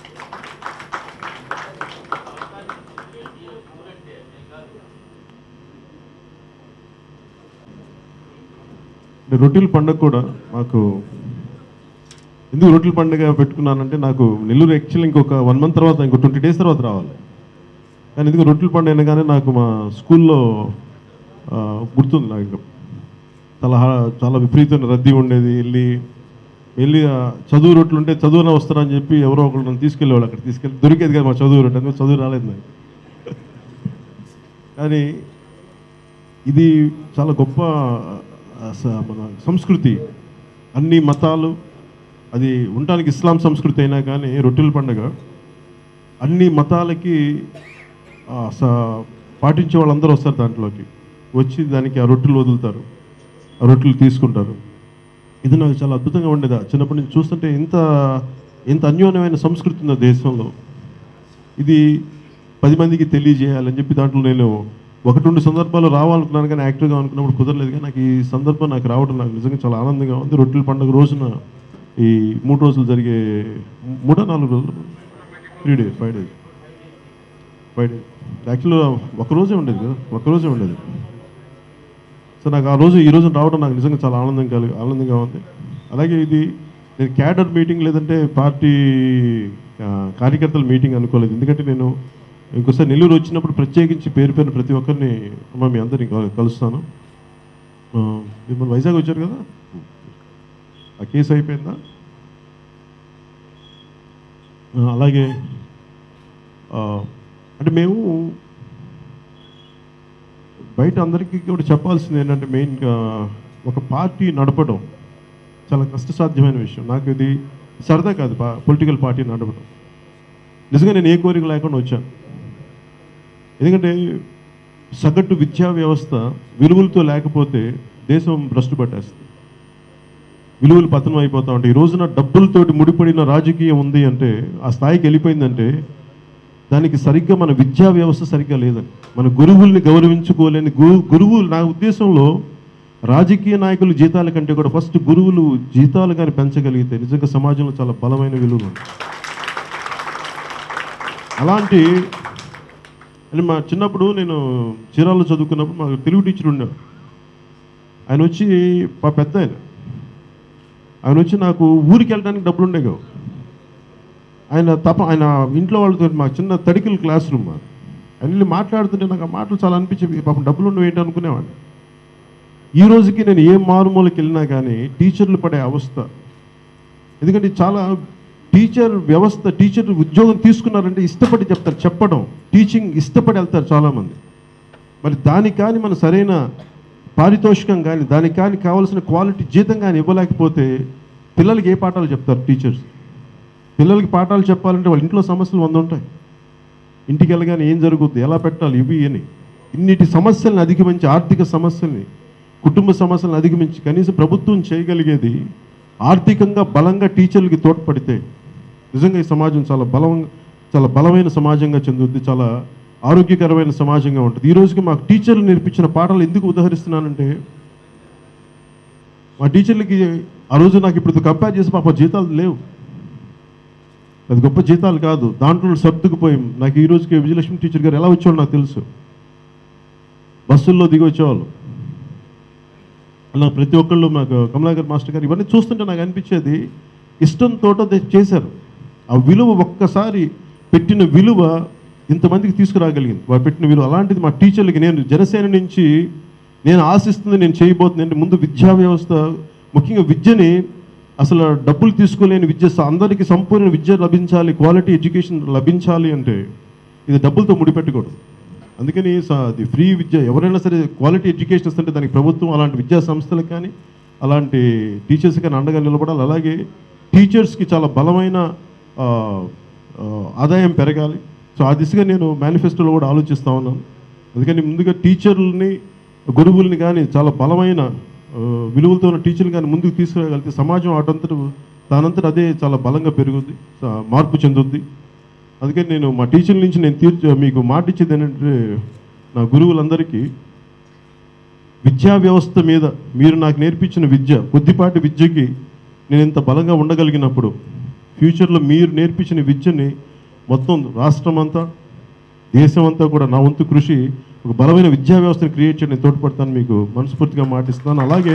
A: అంటే రొట్టెల పండుగ కూడా మాకు ఎందుకు రొట్టెల పండుగ పెట్టుకున్నానంటే నాకు నెల్లూరు యాక్చువల్లీ ఇంకొక వన్ మంత్ తర్వాత ఇంకో ట్వంటీ డేస్ తర్వాత రావాలి కానీ ఎందుకు రొట్టెల పండుగ అనగానే నాకు మా స్కూల్లో ఆ, గుర్తుంది నాకు ఇంకా చాలా హా- చాలా విపరీతమైన రద్దీ ఉండేది వెళ్ళి వెళ్ళి ఆ, చదువు రొట్టెలు ఉంటే చదువున వస్తారని చెప్పి ఎవరో ఒకరు నన్ను తీసుకెళ్ళేవాళ్ళు అక్కడ తీసుకెళ్ళి దొరికేది కదా మా చదువు రొట్టె అందుకే చదువు రాలేదు నాకు కానీ ఇది చాలా గొప్ప ఆ, స- మన సంస్కృతి అన్ని మతాలు అది ఉండటానికి ఇస్లాం సంస్కృతి అయినా కానీ రొట్టెల పండుగ అన్ని మతాలకి ఆ, స- పాటించే వాళ్ళందరూ వస్తారు దాంట్లోకి వచ్చి దానికి ఆ రొట్టెలు వదులుతారు ఆ రొట్టెలు తీసుకుంటారు ఇది నాకు చాలా అద్భుతంగా ఉండేది ఆ చిన్నప్పటి నుంచి చూస్తుంటే ఇంత ఇంత అన్యోన్యమైన సంస్కృతి ఉందో దేశంలో ఇది పది మందికి తెలియజేయాలని చెప్పి దాంట్లో నేను ఒకటి రెండు సందర్భాలు రావాలనుకున్నాను కానీ యాక్టివ్గా అనుకున్నప్పుడు కుదరలేదు కానీ నాకు ఈ సందర్భం నాకు రావడం నాకు నిజంగా చాలా ఆనందంగా ఉంది రొట్టెల పండుగ రోజున ఈ మూడు రోజులు జరిగే మూడో నాలుగు రోజులు three days five days five days యాక్చువల్గా ఒక రోజే ఉండేది కదా ఒక రోజే ఉండేది సో నాకు ఆ రోజు ఈ రోజు రావడం నాకు నిజంగా చాలా ఆనందం కలిగి ఆనందంగా ఉంది అలాగే ఇది నేను క్యాడర్ మీటింగ్ లేదంటే పార్టీ ఆ, కార్యకర్తల మీటింగ్ అనుకోలేదు ఎందుకంటే నేను ఇంకోసారి నెల్లూరు వచ్చినప్పుడు ప్రత్యేకించి పేరు పేరు ప్రతి ఒక్కరిని అమ్మ మీ అందరిని కలు- కలుస్తాను ఆ, మిమ్మల్ని వైజాగ్ వచ్చారు కదా ఆ కేసు అయిపోయిందా ఆ, అలాగే ఆ, అంటే మేము బయట అందరికీ కూడా చెప్పాల్సింది ఏంటంటే మెయిన్గా ఒక పార్టీ నడపడం చాలా కష్టసాధ్యమైన విషయం నాకు ఇది సరదా కాదు పొలిటికల్ పార్టీ నడపడం నిజంగా నేను ఏ కోరిక లేకుండా వచ్చాను ఎందుకంటే సగటు విద్యా వ్యవస్థ విలువలతో లేకపోతే దేశం భ్రష్టు పట్టేస్తుంది విలువలు పతనం అయిపోతా ఉంటాయి ఈ రోజున డబ్బులతోటి ముడిపడిన రాజకీయం ఉంది అంటే ఆ స్థాయికి వెళ్ళిపోయిందంటే దానికి సరిగ్గా మన విద్యా వ్యవస్థ సరిగ్గా లేదని మన గురువుల్ని గౌరవించుకోలేని గురు గురువులు నా ఉద్దేశంలో రాజకీయ నాయకుల జీతాల కంటే కూడా ఫస్ట్ గురువులు జీతాలు కానీ పెంచగలిగితే నిజంగా సమాజంలో చాలా బలమైన విలువ ఉంది అలాంటి అని మా చిన్నప్పుడు నేను చీరాల్లో చదువుకున్నప్పుడు మా తెలుగు టీచర్ ఉండేవాడు ఆయన వచ్చి మా పెద్ద ఆయన ఆయన వచ్చి నాకు ఊరికి వెళ్ళడానికి డబ్బులు ఉండే కావు ఆయన తప ఆయన ఇంట్లో వాళ్ళతో మా చిన్న తడికల క్లాస్ రూమ్ మాది ఆయన వెళ్ళి మాట్లాడుతుంటే నాకు ఆ మాటలు చాలా అనిపించేవి పాపం డబ్బులు ఉండవు ఏంటి అనుకునేవాడిని ఈ రోజుకి నేను ఏ మారుమూలకి వెళ్ళినా కానీ టీచర్లు పడే అవస్థ ఎందుకంటే చాలా టీచర్ వ్యవస్థ టీచర్ ఉద్యోగం తీసుకున్నారంటే ఇష్టపడి చెప్తారు చెప్పడం టీచింగ్ ఇష్టపడి వెళ్తారు చాలామంది మరి దానికి కానీ మన సరైన పారితోషికం కానీ దానికి కానీ కావాల్సిన క్వాలిటీ జీతం కానీ ఇవ్వలేకపోతే పిల్లలకి ఏ పాఠాలు చెప్తారు టీచర్స్ పిల్లలకి పాఠాలు చెప్పాలంటే వాళ్ళ ఇంట్లో సమస్యలు వంద ఉంటాయి ఇంటికి వెళ్ళగానే ఏం జరుగుద్ది ఎలా పెట్టాలి ఇవి అని ఇన్నిటి సమస్యలను అధిగమించి ఆర్థిక సమస్యల్ని కుటుంబ సమస్యలను అధిగమించి కనీసం ప్రభుత్వం చేయగలిగేది ఆర్థికంగా బలంగా టీచర్లకి తోడ్పడితే నిజంగా ఈ సమాజం చాలా బలం చాలా బలమైన సమాజంగా చెందుద్ది చాలా ఆరోగ్యకరమైన సమాజంగా ఉంటుంది ఈ రోజుకి మాకు టీచర్లు నేర్పించిన పాఠాలు ఎందుకు ఉదాహరిస్తున్నానంటే మా టీచర్లకి ఆ రోజు నాకు ఇప్పుడు కంపేర్ చేసి పాప జీతాలు లేవు అది గొప్ప జీతాలు కాదు దాంట్లో సర్దుకుపోయి నాకు ఈ రోజుకి విజయలక్ష్మి టీచర్ గారు ఎలా వచ్చేవాళ్ళు నాకు తెలుసు బస్సుల్లో దిగి వచ్చేవాళ్ళు అలా ప్రతి ఒక్కళ్ళు నాకు కమలాకర్ మాస్టర్ గారు ఇవన్నీ చూస్తుంటే నాకు అనిపించేది ఇష్టంతో చేశారు ఆ విలువ ఒక్కసారి పెట్టిన విలువ ఇంతమందికి తీసుకురాగలిగింది వారు పెట్టిన విలువ అలాంటిది మా టీచర్లకి నేను జనసేన నుంచి నేను ఆశిస్తుంది నేను చేయబోతుంది అంటే ముందు విద్యా వ్యవస్థ ముఖ్యంగా విద్యని అసలు డబ్బులు తీసుకోలేని విద్య స- అందరికీ సంపూర్ణ విద్య లభించాలి క్వాలిటీ ఎడ్యుకేషన్ లభించాలి అంటే ఇది డబ్బులతో ముడిపెట్టకూడదు అందుకని స- అది ఫ్రీ విద్య ఎవరైనా సరే క్వాలిటీ ఎడ్యుకేషన్ ఇస్తుంటే దానికి ప్రభుత్వం అలాంటి విద్యా సంస్థలకు కానీ అలాంటి టీచర్స్ కానీ అండగా నిలబడాలి అలాగే టీచర్స్కి చాలా బలమైన ఆ, ఆ, ఆదాయం పెరగాలి సో ఆ దిశగా నేను మేనిఫెస్టోలో కూడా ఆలోచిస్తా ఉన్నాను అందుకని ముందుగా టీచర్లని గురువుల్ని కానీ చాలా బలమైన ఆ, విలువలతో ఉన్న టీచర్లు కానీ ముందుకు తీసుకురాగలిగితే సమాజం అటంతట దానంతట అదే చాలా బలంగా పెరుగుద్ది స- మార్పు చెందుద్ది అందుకని నేను మా టీచర్ల నుంచి నేను తీర్చ మీకు మాట ఇచ్చేది ఏంటంటే నా గురువులందరికీ విద్యా వ్యవస్థ మీద మీరు నాకు నేర్పించిన విద్య కొద్దిపాటి విద్యకి నేను ఇంత బలంగా ఉండగలిగినప్పుడు ఫ్యూచర్లో మీరు నేర్పించిన విద్యని మొత్తం రాష్ట్రం అంతా దేశం అంతా కూడా నా వంతు కృషి ఒక బలమైన విద్యా వ్యవస్థను క్రియేట్ చేయడం నేను తోడ్పడతాను మీకు మనస్ఫూర్తిగా మాటిస్తున్నాను అలాగే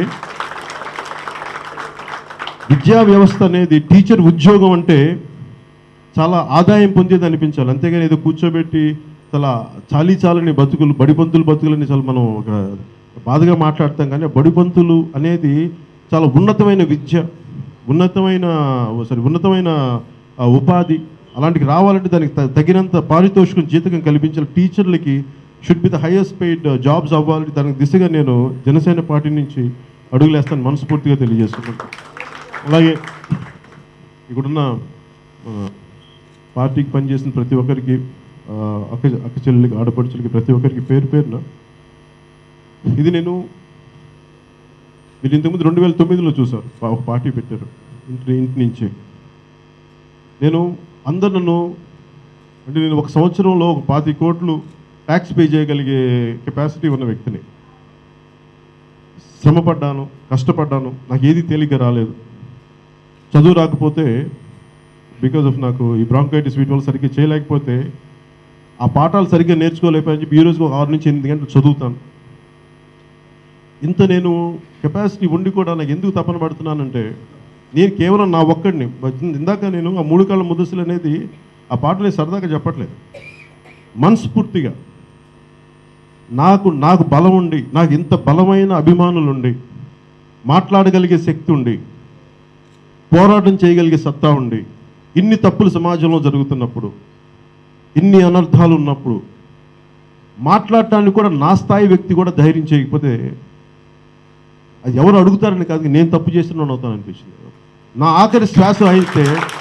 A: విద్యా వ్యవస్థ అనేది టీచర్ ఉద్యోగం అంటే చాలా ఆదాయం పొందేది అనిపించాలి అంతేగాని ఏదో కూర్చోబెట్టి చాలా చాలీ చాలని బతుకులు బడిపంతులు బతుకులని చాలా మనం ఒక బాధగా మాట్లాడతాం కానీ ఆ బడిపంతులు అనేది చాలా ఉన్నతమైన విద్య ఉన్నతమైన సారీ ఉన్నతమైన ఆ, ఉపాధి అలాంటికి రావాలంటే దానికి త- తగినంత పారితోషికం జీతకం కల్పించాలి టీచర్లకి should be the highest paid jobs అవ్వాలి దానికి దిశగా నేను జనసేన పార్టీ నుంచి అడుగులేస్తాను మనస్ఫూర్తిగా తెలియజేస్తున్నాను అలాగే ఇక్కడున్న ఆ, పార్టీకి పనిచేసిన ప్రతి ఒక్కరికి ఆ, అక్క అక్క చెల్లెలకి ఆడపడుచులకి ప్రతి ఒక్కరికి పేరు పేరున ఇది నేను మీరు ఇంతకుముందు రెండు వేల తొమ్మిదిలో చూసారు పా- ఒక పార్టీ పెట్టారు ఇంటి ఇంటి నుంచి నేను అందరు నన్ను అంటే నేను ఒక సంవత్సరంలో ఒక పాతి కోట్లు ట్యాక్స్ పే చేయగలిగే కెపాసిటీ ఉన్న వ్యక్తిని శ్రమపడ్డాను కష్టపడ్డాను నాకు ఏది తేలిక రాలేదు చదువు రాకపోతే బికాజ్ ఆఫ్ నాకు ఈ బ్రాంకైటిస్ వీటి వల్ల సరిగ్గా చేయలేకపోతే ఆ పాఠాలు సరిగ్గా నేర్చుకోలేకపోయి చెప్పి ఈ రోజు ఒక ఆరు నుంచి ఎనిమిది గంటలు చదువుతాను ఇంత నేను కెపాసిటీ ఉండి కూడా నాకు ఎందుకు తపన పడుతున్నానంటే నేను కేవలం నా ఒక్కడిని ఇందాక నేను ఆ మూడు కాళ్ళ ముద్దసులు అనేది ఆ పాటని సరదాగా చెప్పట్లేదు మనస్ఫూర్తిగా నాకు నాకు బలం ఉండి నాకు ఇంత బలమైన అభిమానులు ఉండి మాట్లాడగలిగే శక్తి ఉండి పోరాటం చేయగలిగే సత్తా ఉండి ఇన్ని తప్పులు సమాజంలో జరుగుతున్నప్పుడు ఇన్ని అనర్థాలు ఉన్నప్పుడు మాట్లాడటానికి కూడా నా స్థాయి వ్యక్తి కూడా ధైర్యం చేయకపోతే అది ఎవరు అడుగుతారని కాదు నేను తప్పు చేస్తున్నాను అవుతాను అనిపించింది నా ఆఖరి శ్వాస అయితే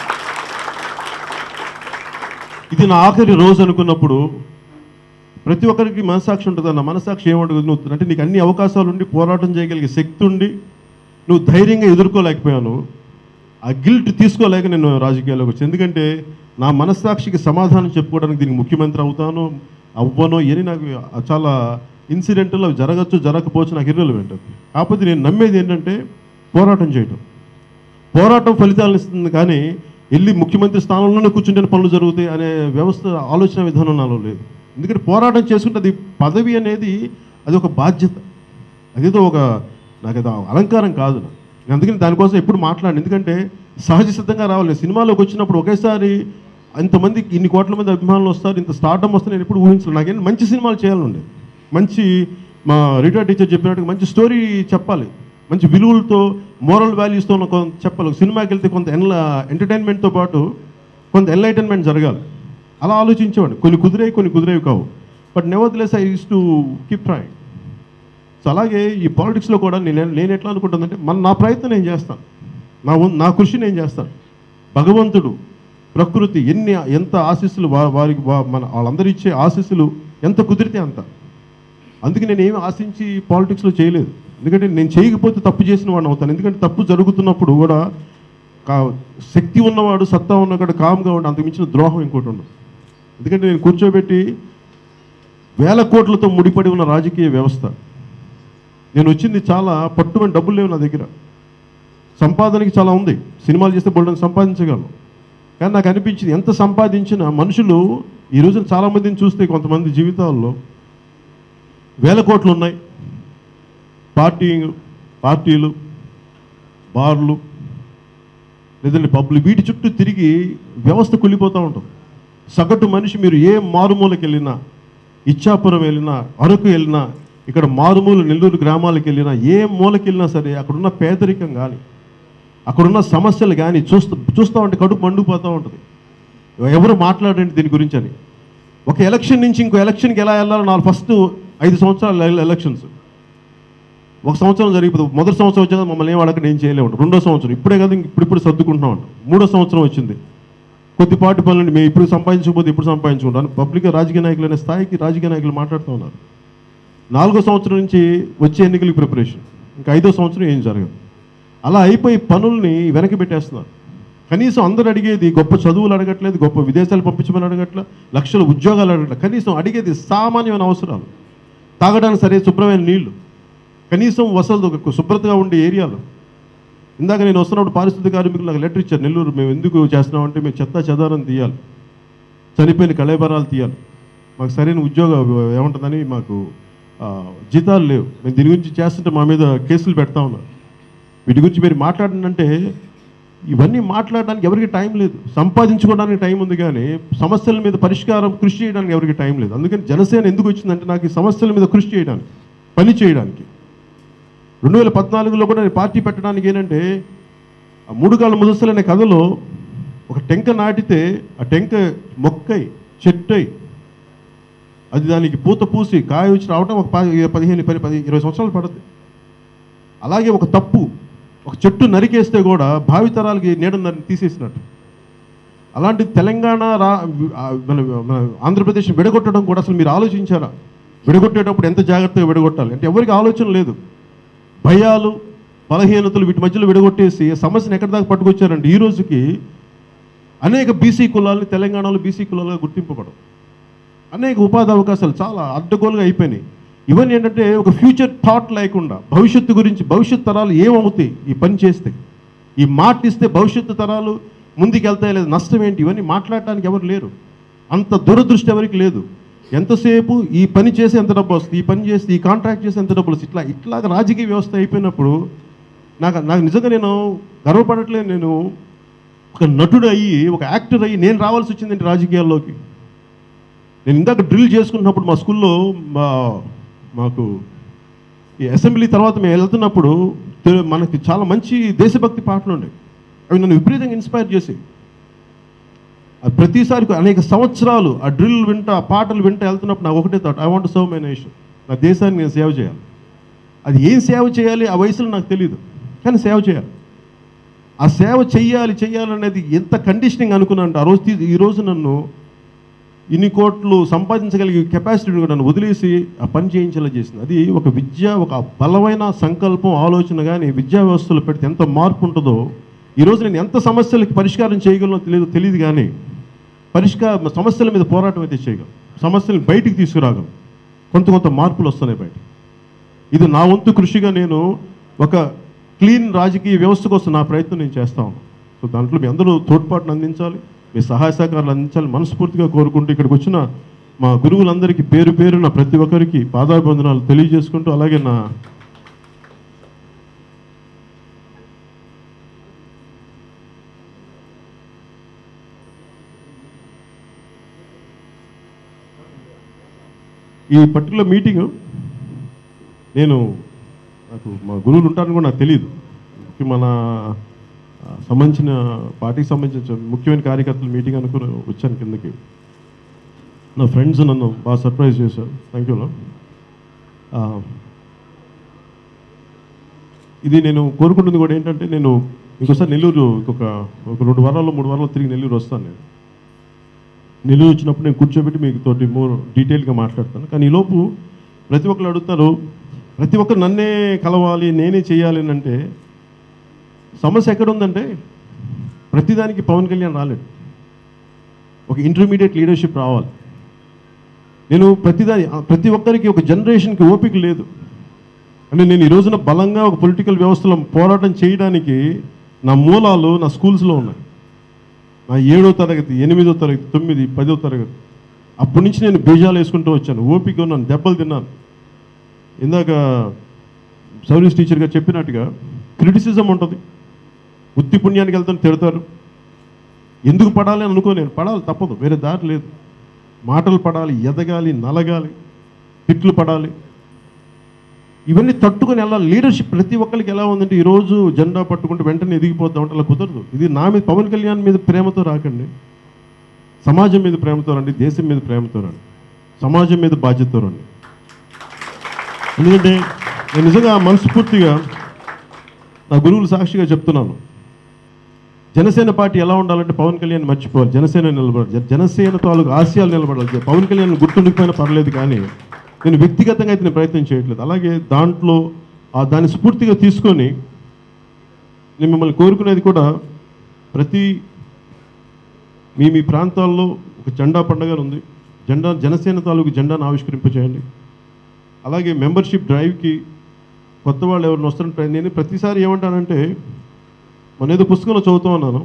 A: ఇది నా ఆఖరి రోజు అనుకున్నప్పుడు ప్రతి ఒక్కరికి మనసాక్షి ఉంటుంది నా మనసాక్షి ఏమంటుంది నువ్వు అంటే నీకు అన్ని అవకాశాలు ఉండి పోరాటం చేయగలిగే శక్తి ఉండి నువ్వు ధైర్యంగా ఎదుర్కోలేకపోయాను ఆ గిల్ట్ తీసుకోలేక నేను రాజకీయాల్లోకి వచ్చాను ఎందుకంటే నా మనస్సాక్షికి సమాధానం చెప్పుకోవడానికి దీనికి ముఖ్యమంత్రి అవుతాను అవ్వనో అని నాకు చాలా ఇన్సిడెంట్లు అవి జరగచ్చు జరగకపోవచ్చు నాకు ఇర్రెలవెంట్ అది కాకపోతే నేను నమ్మేది ఏంటంటే పోరాటం చేయటం పోరాటం ఫలితాలను ఇస్తుంది కానీ వెళ్ళి ముఖ్యమంత్రి స్థానంలోనే కూర్చుంటే పనులు జరుగుతాయి అనే వ్యవస్థ ఆలోచన విధానం నాలో లేదు ఎందుకంటే పోరాటం చేసుకుంటే అది పదవి అనేది అది ఒక బాధ్యత అదేదో ఒక నాకు అది అలంకారం కాదు నాకు. నేను అందుకని దానికోసం ఎప్పుడు మాట్లాడను ఎందుకంటే సహజ సిద్ధంగా రావాలి నేను సినిమాలోకి వచ్చినప్పుడు ఒకేసారి ఇంతమంది ఇన్ని కోట్ల మంది అభిమానులు వస్తారు ఇంత స్టార్టం వస్తే నేను ఎప్పుడు ఊహించలేదు నాకేం మంచి సినిమాలు చేయాలండి మంచి మా రిటైర్ టీచర్ చెప్పినట్టుగా మంచి స్టోరీ చెప్పాలి మంచి విలువలతో మోరల్ వాల్యూస్తో ఉన్న కొంత చెప్పాలి ఒక సినిమాకి వెళ్తే కొంత ఎన్ల ఎంటర్టైన్మెంట్తో పాటు కొంత ఎన్లైటన్మెంట్ జరగాలి అలా ఆలోచించేవాడిని కొన్ని కుదిరేవి కొన్ని కుదిరేవి కావు but nevertheless I use to keep trying so అలాగే ఈ పాలిటిక్స్లో కూడా నేను నేను ఎట్లా అనుకుంటుందంటే మన నా ప్రయత్నం నేను చేస్తాను నా వం- నా కృషి నేను చేస్తాను భగవంతుడు ప్రకృతి ఎన్ని ఎంత ఆశీస్సులు వా- వారికి వా- మన వాళ్ళందరూ ఇచ్చే ఆశీస్సులు ఎంత కుదిరితే అంత అందుకే నేను ఏమి ఆశించి పాలిటిక్స్లో చేయలేదు ఎందుకంటే నేను చేయకపోతే తప్పు చేసిన వాడిని అవుతాను ఎందుకంటే తప్పు జరుగుతున్నప్పుడు కూడా కా శక్తి ఉన్నవాడు సత్తా ఉన్నవాడు కామ్గా ఉండి అంతకు మించిన ద్రోహం ఇంకోటి ఉండదు ఎందుకంటే నేను కూర్చోబెట్టి వేల కోట్లతో ముడిపడి ఉన్న రాజకీయ వ్యవస్థ నేను వచ్చింది చాలా పట్టుమని డబ్బులు లేవు నా దగ్గర సంపాదనకి చాలా ఉంది సినిమాలు చేస్తే బోల్డని సంపాదించగలను కానీ నాకు అనిపించింది ఎంత సంపాదించినా మనుషులు ఈ రోజున చాలామందిని చూస్తే కొంతమంది జీవితాల్లో వేల కోట్లు ఉన్నాయి పార్టీ పార్టీలు బార్లు లేదంటే పబ్లు వీటి చుట్టూ తిరిగి వ్యవస్థ కుళ్ళిపోతూ ఉంటుంది సగటు మనిషి మీరు ఏ మారుమూలకి వెళ్ళినా ఇచ్చాపురం వెళ్ళినా అరకు వెళ్ళినా ఇక్కడ మారుమూల నెల్లూరు గ్రామాలకు వెళ్ళినా ఏ మూలకి వెళ్ళినా సరే అక్కడున్న పేదరికం కానీ అక్కడున్న సమస్యలు కానీ చూస్తూ చూస్తూ ఉంటే కడుపు మండిపోతూ ఉంటుంది ఎవరు మాట్లాడండి దీని గురించి అని ఒక ఎలక్షన్ నుంచి ఇంకో ఎలక్షన్కి ఎలా వెళ్ళాలో నాలుగు ఫస్ట్ ఐదు సంవత్సరాలు ఎల- ఎలక్షన్స్ ఒక సంవత్సరం జరిగిపోతుంది మొదటి సంవత్సరం వచ్చాక మమ్మల్ని ఏం అడగ నేను చేయలేము రెండో సంవత్సరం ఇప్పుడే కదా ఇంక ఇప్పుడు ఇప్పుడు సర్దుకుంటున్నాం అంట మూడో సంవత్సరం వచ్చింది కొద్దిపాటి పనులు మేము ఇప్పుడు సంపాదించకపోతే ఇప్పుడు సంపాదించుకుంటాను పబ్లిక్ రాజకీయ నాయకులు అనే స్థాయికి రాజకీయ నాయకులు మాట్లాడుతూ ఉన్నారు నాలుగో సంవత్సరం నుంచి వచ్చే ఎన్నికలకి ప్రిపరేషన్ ఇంకా ఐదో సంవత్సరం ఏం జరగదు అలా అయిపోయి పనుల్ని వెనక్కి పెట్టేస్తున్నారు కనీసం అందరూ అడిగేది గొప్ప చదువులు అడగట్లేదు గొప్ప విదేశాలు పంపించమని అడగట్ల లక్షల ఉద్యోగాలు అడగట్లేదు కనీసం అడిగేది సామాన్యమైన అవసరాలు తాగడానికి సరే శుభ్రమైన నీళ్లు కనీసం వసతులు ఒక శుభ్రతగా ఉండే ఏరియాలో ఇందాక నేను వస్తున్నప్పుడు పారిశుద్ధ్య కార్మికులు నాకు లెటర్ ఇచ్చారు నెల్లూరు మేము ఎందుకు చేస్తున్నామంటే మేము చెత్త చెదారం తీయాలి చనిపోయిన కళేబరాలు తీయాలి మాకు సరైన ఉద్యోగ ఏముంటుందని మాకు ఆ, జీతాలు లేవు మేము దీని గురించి చేస్తుంటే మా మీద కేసులు పెడతా ఉన్నారు వీటి గురించి మీరు మాట్లాడినంటే ఇవన్నీ మాట్లాడడానికి ఎవరికి టైం లేదు సంపాదించుకోవడానికి టైం ఉంది కానీ సమస్యల మీద పరిష్కారం కృషి చేయడానికి ఎవరికి టైం లేదు అందుకని జనసేన ఎందుకు వచ్చిందంటే నాకు ఈ సమస్యల మీద కృషి చేయడానికి పని చేయడానికి రెండు వేల పద్నాలుగులో కూడా నేను పార్టీ పెట్టడానికి ఏంటంటే ఆ మూడు కాళ్ళ ముదస్సులు అనే కథలో ఒక టెంక నాటితే ఆ టెంక మొక్కై చెట్టై అది దానికి పూత పూసి కాయ వచ్చి రావడం ఒక పది పదిహేను పది పది ఇరవై సంవత్సరాలు పడుతుంది అలాగే ఒక తప్పు ఒక చెట్టు నరికేస్తే కూడా భావితరాలకి నీడ నరి- తీసేసినట్టు అలాంటి తెలంగాణ రా ఆ, మన మన ఆంధ్రప్రదేశ్ విడగొట్టడం కూడా అసలు మీరు ఆలోచించారా విడగొట్టేటప్పుడు ఎంత జాగ్రత్తగా విడగొట్టాలి అంటే ఎవరికి ఆలోచన లేదు భయాలు బలహీనతలు వీటి మధ్యలో విడగొట్టేసి సమస్యను ఎక్కడి దాకా పట్టుకొచ్చారంటే ఈ రోజుకి అనేక బీసీ కులాలని తెలంగాణలో బీసీ కులాలుగా గుర్తింపబడవు అనేక ఉపాధి అవకాశాలు చాలా అడ్డగోలుగా అయిపోయినాయి ఇవన్నీ ఏంటంటే ఒక ఫ్యూచర్ థాట్ లేకుండా భవిష్యత్తు గురించి భవిష్యత్ తరాలు ఏమవుతాయి ఈ పని చేస్తే ఈ మాట ఇస్తే భవిష్యత్తు తరాలు ముందుకు వెళ్తాయి లేదు నష్టం ఏంటి ఇవన్నీ మాట్లాడటానికి ఎవరు లేరు అంత దురదృష్టి ఎవరికి లేదు ఎంతసేపు ఈ పని చేసి ఎంత డబ్బు వస్తుంది ఈ పని చేసి ఈ కాంట్రాక్ట్ చేసి ఎంత డబ్బులు వస్తుంది ఇట్లా ఇట్లాగా రాజకీయ వ్యవస్థ అయిపోయినప్పుడు నాకు నాకు నిజంగా నేను గర్వపడట్లేదు నేను ఒక నటుడు అయ్యి ఒక యాక్టర్ అయ్యి నేను రావాల్సి వచ్చిందంటే రాజకీయాల్లోకి నేను ఇందాక డ్రిల్ చేసుకున్నప్పుడు మా స్కూల్లో మా మాకు ఈ అసెంబ్లీ తర్వాత మేము వెళ్తున్నప్పుడు తె- మనకి చాలా మంచి దేశభక్తి పాటలు ఉన్నాయి అవి నన్ను విపరీతంగా ఇన్స్పైర్ చేసి అది ప్రతిసారి అనేక సంవత్సరాలు ఆ డ్రిల్ వింటా ఆ పాటలు వింటా వెళ్తున్నప్పుడు నాకు ఒకటే thought I want serve my nation నా దేశాన్ని నేను సేవ చేయాలి అది ఏం సేవ చేయాలి ఆ వయసులో నాకు తెలియదు కానీ సేవ చేయాలి ఆ సేవ చెయ్యాలి చెయ్యాలనేది ఎంత కండిషనింగ్ అనుకున్నాను ఆ రోజు తీ- ఈ రోజు నన్ను ఇన్ని కోట్లు సంపాదించగలిగే కెపాసిటీని కూడా నన్ను వదిలేసి ఆ పని చేయించేలా చేసింది అది ఒక విద్య ఒక బలమైన సంకల్పం ఆలోచన కానీ విద్యా వ్యవస్థలో పెడితే ఎంత మార్పు ఉంటుందో ఈరోజు నేను ఎంత సమస్యలకి పరిష్కారం చేయగలనో తెలియదు తెలియదు కానీ పరిష్కార సమస్యల మీద పోరాటం అయితే చేయగలం సమస్యలను బయటికి తీసుకురాగలం కొంత కొంత మార్పులు వస్తున్నాయి బయట ఇది నా వంతు కృషిగా నేను ఒక క్లీన్ రాజకీయ వ్యవస్థ కోసం నా ప్రయత్నం నేను చేస్తా ఉన్నాను సో దాంట్లో మీ అందరూ తోడ్పాటును అందించాలి మీ సహాయ సహకారాలు అందించాలి మనస్ఫూర్తిగా కోరుకుంటూ ఇక్కడికి వచ్చిన మా గురువులందరికీ పేరు పేరున ప్రతి ఒక్కరికి పాదాభివందనాలు తెలియజేసుకుంటూ అలాగే నా ఈ పర్టికులర్ మీటింగ్ నేను నాకు మా గురువులు ఉంటారని కూడా నాకు తెలియదు ముఖ్య మన ఆ, సంబంధించిన పార్టీకి సంబంధించిన ముఖ్యమైన కార్యకర్తల మీటింగ్ అనుకుని వచ్చాను కిందకి నా ఫ్రెండ్స్ నన్ను బాగా సర్ప్రైజ్ చేశారు థ్యాంక్ యూ ఇది నేను కోరుకుంటుంది కూడా ఏంటంటే నేను ఇంకోసారి నెల్లూరు ఇంకొక ఒక రెండు వారాల్లో మూడు వారాల్లో తిరిగి నెల్లూరు వస్తాను నేను నెల్లూరు వచ్చినప్పుడు నేను కూర్చోబెట్టి మీకు తోటి మోర్ డీటెయిల్గా మాట్లాడతాను కానీ ఈలోపు ప్రతి ఒక్కరు అడుగుతారు ప్రతి ఒక్కరు నన్నే కలవాలి నేనే చేయాలి అని అంటే సమస్య ఎక్కడ ఉందంటే ప్రతిదానికి పవన్ కళ్యాణ్ రాలేడు ఒక ఇంటర్మీడియట్ లీడర్షిప్ రావాలి నేను ప్రతిదాని ప్రతి ఒక్కరికి ఒక జనరేషన్కి ఓపిక లేదు అంటే నేను ఈ రోజున బలంగా ఒక పొలిటికల్ వ్యవస్థలో పోరాటం చేయడానికి నా మూలాలు నా స్కూల్స్లో ఉన్నాయి నా ఏడో తరగతి ఎనిమిదో తరగతి తొమ్మిది పదో తరగతి అప్పటి నుంచి నేను బీజాలు వేసుకుంటూ వచ్చాను ఓపిక ఉన్నాను దెబ్బలు తిన్నాను ఇందాక సర్వీస్ టీచర్ గారు చెప్పినట్టుగా క్రిటిసిజం ఉంటుంది ఉత్తి పుణ్యానికి వెళ్తాను తిడతారు ఎందుకు పడాలి అని అనుకో నేను పడాలి తప్పదు వేరే దారి లేదు మాటలు పడాలి ఎదగాలి నలగాలి తిట్లు పడాలి ఇవన్నీ తట్టుకొని వెళ్ళాలి లీడర్షిప్ ప్రతి ఒక్కరికి ఎలా ఉందంటే ఈరోజు జెండా పట్టుకుంటూ వెంటనే ఎదిగిపోద్దాం అంటే అలా కుదరదు ఇది నా మీద పవన్ కళ్యాణ్ మీద ప్రేమతో రాకండి సమాజం మీద ప్రేమతో రండి దేశం మీద ప్రేమతో రండి సమాజం మీద బాధ్యతతో రండి ఎందుకంటే నేను నిజంగా మనస్ఫూర్తిగా నా గురువులు సాక్షిగా చెప్తున్నాను జనసేన పార్టీ ఎలా ఉండాలంటే పవన్ కళ్యాణ్ మర్చిపోవాలి జనసేన నిలబడాలి జ- జనసేన తాలూకు ఆశయాలు నిలబడాలి జ- పవన్ కళ్యాణ్ గుర్తుండిపోయినా పర్లేదు కానీ నేను వ్యక్తిగతంగా అయితే నేను ప్రయత్నం చేయట్లేదు అలాగే దాంట్లో ఆ దాన్ని స్ఫూర్తిగా తీసుకొని నేను మిమ్మల్ని కోరుకునేది కూడా ప్రతి మీ మీ ప్రాంతాల్లో ఒక జెండా పండుగ ఉంది జెండా జనసేన తాలూకు జెండాను ఆవిష్కరింపచేయండి అలాగే మెంబర్షిప్ డ్రైవ్కి కొత్త వాళ్ళు ఎవరిని వస్తారంటే నేను ప్రతిసారి ఏమంటానంటే మన ఏదో పుస్తకంలో చదువుతూ ఉన్నాను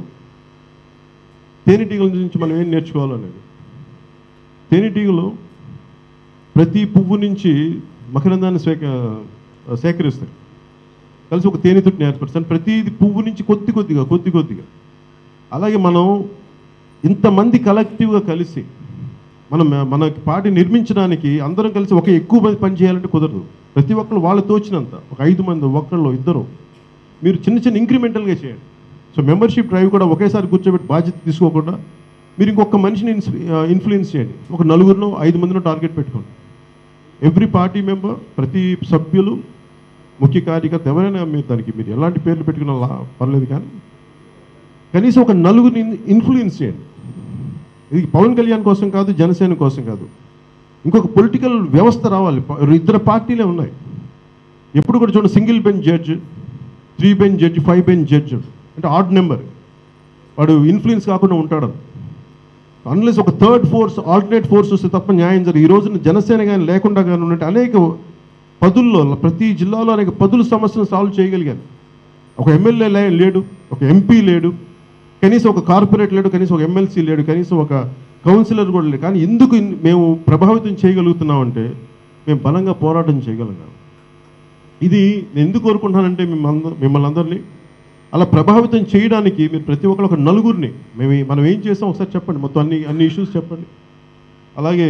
A: తేనెటీగల నుంచి మనం ఏం నేర్చుకోవాలనేది తేనెటీగలు ప్రతి పువ్వు నుంచి మకరందాన్ని స్వేక సేకరిస్తాయి కలిసి ఒక తేనె తుట్టిని ఏర్పరుస్తాను ప్రతి పువ్వు నుంచి కొద్ది కొద్దిగా కొద్ది కొద్దిగా అలాగే మనం ఇంతమంది కలెక్టివ్గా కలిసి మనం మన పార్టీ నిర్మించడానికి అందరం కలిసి ఒక ఎక్కువ మంది పని చేయాలంటే కుదరదు ప్రతి ఒక్కరు వాళ్ళు తోచినంత ఒక ఐదు మంది ఒక్కళ్ళు ఇద్దరు మీరు చిన్న చిన్న ఇంక్రిమెంటల్గా చేయండి సో మెంబర్షిప్ డ్రైవ్ కూడా ఒకేసారి కూర్చోబెట్టి బాధ్యత తీసుకోకుండా మీరు ఇంకొక మనిషిని ఇన్ఫ్లుయెన్స్ చేయండి ఒక నలుగురిలో ఐదు మందిలో టార్గెట్ పెట్టుకోండి ఎవ్రీ పార్టీ మెంబర్ ప్రతి సభ్యులు ముఖ్య కార్యకర్త ఎవరైనా మీరు దానికి మీరు ఎలాంటి పేర్లు పెట్టుకున్నా లా- పర్లేదు కానీ కనీసం ఒక నలుగురిని ఇన్ఫ్లుయెన్స్ చేయండి ఇది పవన్ కళ్యాణ్ కోసం కాదు జనసేన కోసం కాదు ఇంకొక పొలిటికల్ వ్యవస్థ రావాలి ప- ఇద్దరు పార్టీలే ఉన్నాయి ఎప్పుడు కూడా చూడండి single bench judge three bench judge five bench judge అంటే ఆడ్ నెంబర్ వాడు ఇన్ఫ్లుయెన్స్ కాకుండా ఉంటాడు అన్లెస్ ఒక థర్డ్ ఫోర్స్ ఆల్టర్నేట్ ఫోర్స్ వస్తే తప్ప న్యాయం జరగదు ఈ రోజున జనసేన కానీ లేకుండా కానీ ఉన్నట్టు అనేక పదుల్లో ప్రతి జిల్లాలో అనేక పదుల సమస్యలను సాల్వ్ చేయగలిగాను ఒక ఎమ్మెల్యే లే- లేడు ఒక ఎంపీ లేడు కనీసం ఒక కార్పొరేట్ లేడు కనీసం ఒక ఎమ్మెల్సీ లేడు కనీసం ఒక కౌన్సిలర్ కూడా లేడు కానీ ఎందుకు ఇన్- మేము ప్రభావితం చేయగలుగుతున్నామంటే మేము బలంగా పోరాటం చేయగలిగాం ఇది నేను ఎందుకు కోరుకుంటున్నానంటే మిమ్మల్ని మిమ్మల్ని అందరినీ అలా ప్రభావితం చేయడానికి మీరు ప్రతి ఒక్కరు ఒక నలుగురిని మేము ఈ- మనం ఏం చేస్తాం ఒకసారి చెప్పండి మొత్తం అన్ని అన్ని ఇష్యూస్ చెప్పండి అలాగే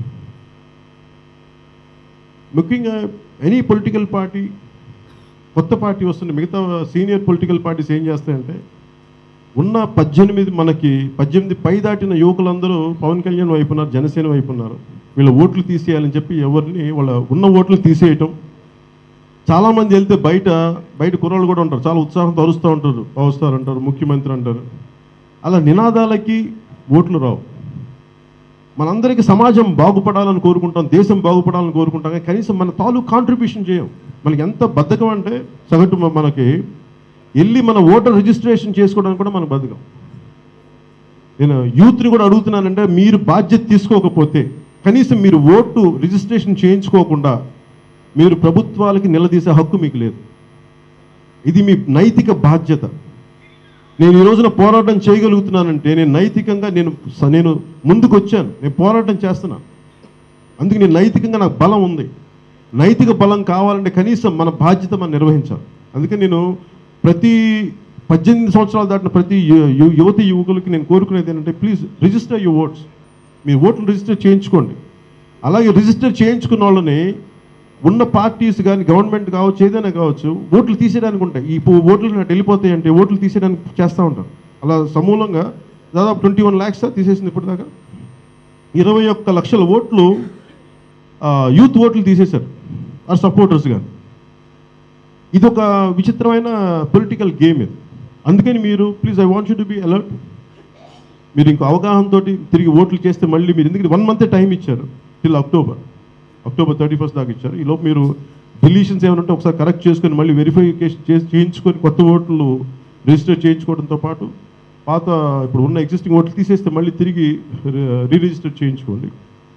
A: ముఖ్యంగా ఎనీ పొలిటికల్ పార్టీ కొత్త పార్టీ వస్తుంది మిగతా సీనియర్ పొలిటికల్ పార్టీస్ ఏం చేస్తాయంటే ఉన్న పద్దెనిమిది మనకి పద్దెనిమిది పై దాటిన యువకులందరూ పవన్ కళ్యాణ్ వైపు ఉన్నారు జనసేన వైపు ఉన్నారు వీళ్ళ ఓట్లు తీసేయాలని చెప్పి ఎవరిని వాళ్ళ ఉన్న ఓట్లు తీసేయటం చాలామంది వెళ్తే బయట బయట కుర్రాళ్ళు కూడా ఉంటారు చాలా ఉత్సాహంతో అరుస్తూ ఉంటారు పవర్ స్టార్ అంటారు ముఖ్యమంత్రి అంటారు అలా నినాదాలకి ఓట్లు రావు మనందరికీ సమాజం బాగుపడాలని కోరుకుంటాం దేశం బాగుపడాలని కోరుకుంటాం కానీ కనీసం మన తాలూ కాంట్రిబ్యూషన్ చేయం మనకి ఎంత బద్ధకం అంటే సగటు మ- మనకి వెళ్ళి మన ఓటర్ రిజిస్ట్రేషన్ చేసుకోవడానికి కూడా మనకు బద్ధకం నేను యూత్ని కూడా అడుగుతున్నానంటే మీరు బాధ్యత తీసుకోకపోతే కనీసం మీరు ఓటు రిజిస్ట్రేషన్ చేయించుకోకుండా మీరు ప్రభుత్వాలకి నిలదీసే హక్కు మీకు లేదు ఇది మీ నైతిక బాధ్యత నేను ఈ రోజున పోరాటం చేయగలుగుతున్నానంటే నేను నైతికంగా నేను స- నేను ముందుకు వచ్చాను నేను పోరాటం చేస్తున్నాను అందుకే నేను నైతికంగా నాకు బలం ఉంది నైతిక బలం కావాలంటే కనీసం మన బాధ్యత మనం నిర్వహించాలి అందుకే నేను ప్రతి పద్దెనిమిది సంవత్సరాలు దాటిన ప్రతి యు- యు- యువతి యువకులకి నేను కోరుకునేది ఏంటంటే ప్లీజ్ రిజిస్టర్ యువర్ ఓట్స్ మీ ఓట్లు రిజిస్టర్ చేయించుకోండి అలాగే రిజిస్టర్ చేయించుకున్న వాళ్ళని ఉన్న పార్టీస్ కానీ గవర్నమెంట్ కావచ్చు ఏదైనా కావచ్చు ఓట్లు తీసేయడానికి ఉంటాయి ఈ పో- ఓట్లు నాకు వెళ్ళిపోతాయి అంటే ఓట్లు తీసేయడానికి చేస్తూ ఉంటారు అలా సమూలంగా దాదాపు ట్వంటీ వన్ ల్యాక్స్ తీసేసింది ఇప్పటిదాకా ఇరవై ఒక్క లక్షల ఓట్లు ఆ, యూత్ ఓట్లు తీసేశారు ఆ సపోర్టర్స్ కానీ ఇది ఒక విచిత్రమైన పొలిటికల్ గేమ్ ఇది అందుకని మీరు please I want you to be alert మీరు ఇంకో అవగాహనతో తిరిగి ఓట్లు చేస్తే మళ్ళీ మీరు ఎందుకంటే వన్ మంత్ టైం ఇచ్చారు till October October thirty first దాకా ఇచ్చారు ఈ లోపు మీరు డిలీషన్స్ ఏమైనా ఉంటే ఒకసారి కరెక్ట్ చేసుకొని మళ్ళీ వెరిఫికేషన్ చేసి చేయించుకొని కొత్త ఓట్లు రిజిస్టర్ చేయించుకోవడంతో పాటు పాత ఇప్పుడు ఉన్న ఎగ్జిస్టింగ్ ఓట్లు తీసేస్తే మళ్ళీ తిరిగి రీ రిజిస్టర్ చేయించుకోండి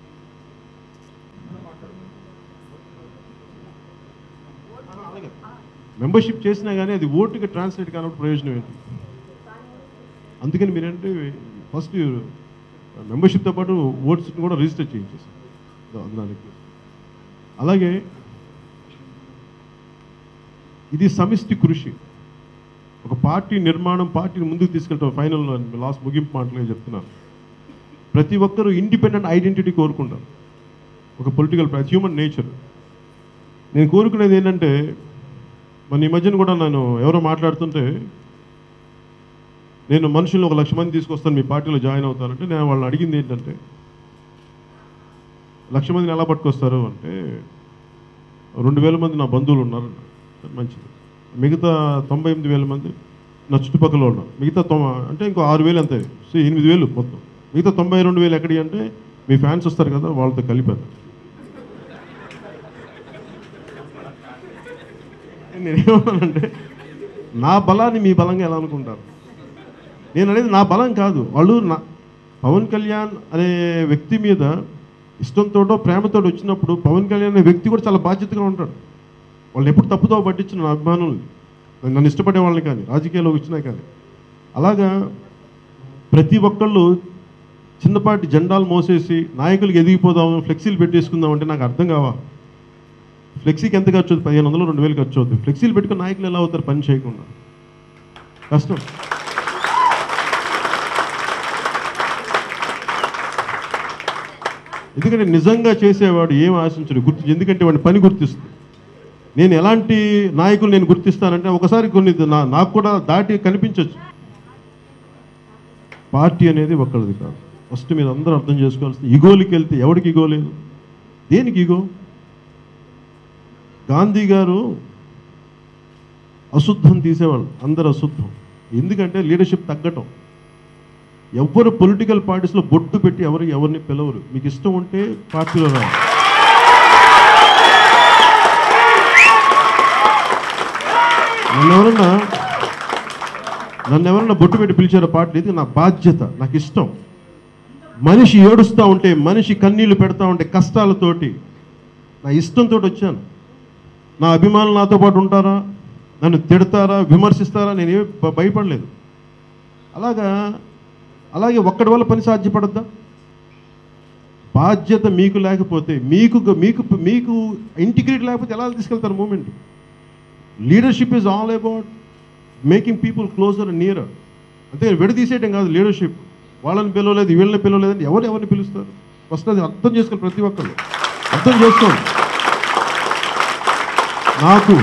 A: మెంబర్షిప్ చేసినా కానీ అది ఓటుకి ట్రాన్స్లేట్ కానప్పుడు ప్రయోజనం ఏంటి అందుకని మీరంటే ఫస్ట్ మెంబర్షిప్తో పాటు ఓట్స్ని కూడా రిజిస్టర్ చేయించేసారు అది నా రిక్వెస్ట్ అలాగే ఇది సమిష్టి కృషి ఒక పార్టీ నిర్మాణం పార్టీని ముందుకు తీసుకెళ్ళటం ఫైనల్ లాస్ట్ ముగింపు మాటలే చెప్తున్నాను ప్రతి ఒక్కరూ ఇండిపెండెంట్ ఐడెంటిటీ కోరుకుంటారు ఒక పొలిటికల్ హ్యూమన్ నేచర్ నేను కోరుకునేది ఏంటంటే మన ఈ మధ్యన కూడా నేను ఎవరో మాట్లాడుతుంటే నేను మనుషులు ఒక లక్ష మంది తీసుకొస్తాను మీ పార్టీలో జాయిన్ అవుతానంటే నేను వాళ్ళని అడిగింది ఏంటంటే లక్ష మందిని ఎలా పట్టుకొస్తారు అంటే రెండు వేల మంది నా బంధువులు ఉన్నారు అన్నారు. మంచిది మిగతా తొంభై ఎనిమిది వేల మంది నా చుట్టుపక్కల ఉన్నారు మిగతా తొమ్మ అంటే ఇంకో ఆరు వేలు అంతే సో ఎనిమిది వేలు మొత్తం మిగతా తొంభై రెండు వేలు ఎక్కడి అంటే మీ ఫ్యాన్స్ వస్తారు కదా వాళ్ళతో కలిపారు నేనేమన్నానంటే నా బలాన్ని మీ బలంగా ఎలా అనుకుంటారు నేను అనేది నా బలం కాదు వాళ్ళు నా పవన్ కళ్యాణ్ అనే వ్యక్తి మీద ఇష్టంతోటో ప్రేమతో వచ్చినప్పుడు పవన్ కళ్యాణ్ అనే వ్యక్తి కూడా చాలా బాధ్యతగా ఉంటాడు వాళ్ళని ఎప్పుడు తప్పుతో పట్టించిన నా అభిమానుల్ని నన్ను ఇష్టపడే వాళ్ళని కానీ రాజకీయాల్లోకి వచ్చినా కానీ అలాగా ప్రతి ఒక్కళ్ళు చిన్నపాటి జెండాలు మోసేసి నాయకులకు ఎదిగిపోదాము ఫ్లెక్సీలు పెట్టేసుకుందాం అంటే నాకు అర్థం కావా ఫ్లెక్సీకి ఎంత ఖర్చు అవుతుంది పదిహేను వందలు రెండు వేలు ఖర్చు అవుతుంది ఫ్లెక్సీలు పెట్టుకుని నాయకులు ఎలా అవుతారు పని చేయకుండా కష్టం ఎందుకంటే నిజంగా చేసేవాడు ఏం ఆశించడు గుర్తు ఎందుకంటే వాడి పని గుర్తిస్తుంది నేను ఎలాంటి నాయకులు నేను గుర్తిస్తానంటే ఒకసారి కొన్ని నా- నాకు కూడా దాటి కనిపించవచ్చు పార్టీ అనేది ఒక్కడిది కాదు ఫస్ట్ మీరు అందరూ అర్థం చేసుకోవాల్సింది ఇగోలకి వెళ్తే ఎవరికి ఇగో లేదు దేనికి ఇగో గాంధీ గారు అశుద్ధం తీసేవాళ్ళు అందరు అశుద్ధం ఎందుకంటే లీడర్షిప్ తగ్గటం ఎవ్వరు పొలిటికల్ పార్టీస్లో బొట్టు పెట్టి ఎవరు ఎవరిని పిలవరు మీకు ఇష్టం ఉంటే పార్టీలో రా నన్ను ఎవరన్నా నన్ను ఎవరన్నా బొట్టు పెట్టి పిలిచారో పార్టీ ఇది నా బాధ్యత నాకు ఇష్టం మనిషి ఏడుస్తూ ఉంటే మనిషి కన్నీళ్లు పెడతా ఉంటే కష్టాలతోటి నా ఇష్టంతో వచ్చాను నా అభిమానులు నాతో పాటు ఉంటారా నన్ను తిడతారా విమర్శిస్తారా నేను ఏమి భ- భయపడలేదు అలాగా అలాగే ఒక్కడి వల్ల పని సాధ్యపడద్దా బాధ్యత మీకు లేకపోతే మీకు మీకు మీకు ఇంటిగ్రేట్ లేకపోతే ఎలా తీసుకెళ్తారు moment leadership is all about making people closer and near అంతే విడదీసేయడం కాదు లీడర్షిప్ వాళ్ళని పిలవలేదు వీళ్ళని పిలవలేదని ఎవరు ఎవరిని పిలుస్తారు ఫస్ట్ అది అర్థం చేసుకోవాలి ప్రతి ఒక్కళ్ళు అర్థం చేసుకోండి నాకు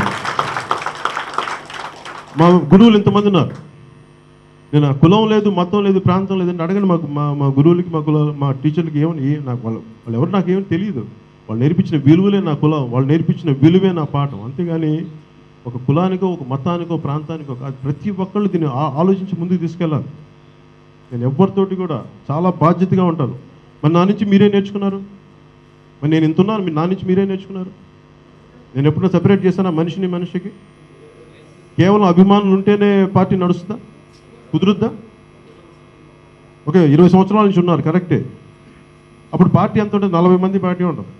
A: మా గురువులు ఇంతమంది ఉన్నారు నేను ఆ కులం లేదు మతం లేదు ప్రాంతం లేదంటే అడగండి మాకు మా మా గురువులకి మా కుల మా టీచర్లకి ఏమని ఏ నాకు వాళ్ళు వాళ్ళు ఎవరు నాకేమీ తెలియదు వాళ్ళు నేర్పించిన విలువలే నా కులం వాళ్ళు నేర్పించిన విలువే నా పాఠం అంతేగాని ఒక కులానికో ఒక మతానికో ప్రాంతానికో కాదు ప్రతి ఒక్కళ్ళు దీన్ని ఆ- ఆలోచించి ముందుకు తీసుకెళ్ళాలి నేను ఎవరితోటి కూడా చాలా బాధ్యతగా ఉంటాను మరి నా నుంచి మీరే నేర్చుకున్నారు మరి నేను ఇంతున్నాను మీ నా నుంచి మీరే నేర్చుకున్నారు నేను ఎప్పుడైనా సెపరేట్ చేశానా మనిషిని మనిషికి కేవలం అభిమానులు ఉంటేనే పార్టీ నడుస్తుందా కుదురుద్దా ఓకే ఇరవై సంవత్సరాల నుంచి ఉన్నారు కరెక్టే అప్పుడు పార్టీ ఎంత ఉంటుంది నలభై మంది పార్టీ ఉంటుంది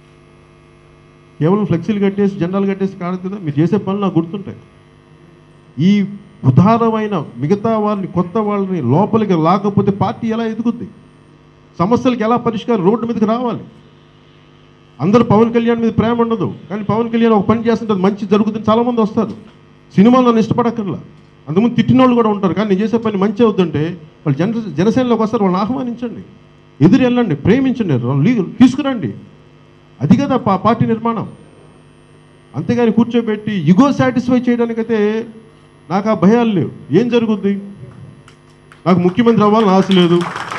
A: కేవలం ఫ్లెక్సీలు కట్టేసి జెండాలు కట్టేసి కాదు కదా మీరు చేసే పనులు నాకు గుర్తుంటాయి ఈ ఉదారమైన మిగతా వాళ్ళని కొత్త వాళ్ళని లోపలికి లాగకపోతే పార్టీ ఎలా ఎదుగుద్ది సమస్యలకు ఎలా పరిష్కారం రోడ్డు మీదకి రావాలి అందరూ పవన్ కళ్యాణ్ మీద ప్రేమ ఉండదు కానీ పవన్ కళ్యాణ్ ఒక పని చేస్తుంటే అది మంచి జరుగుతుంది చాలామంది వస్తారు సినిమాలు నన్ను ఇష్టపడక్కర్లా అంతకుముందు తిట్టిన వాళ్ళు కూడా ఉంటారు కానీ నేను చేసే పని మంచి అవుతుంటే వాళ్ళు జన జనసేనలోకి వస్తారు వాళ్ళని ఆహ్వానించండి ఎదురు వెళ్ళండి ప్రేమించండి లీగల్ తీసుకురండి అది కదా పా పార్టీ నిర్మాణం అంతేగాని కూర్చోబెట్టి ఇగో సాటిస్ఫై చేయడానికైతే నాకు ఆ భయాలు లేవు ఏం జరుగుద్ది నాకు ముఖ్యమంత్రి అవ్వాలని ఆశ లేదు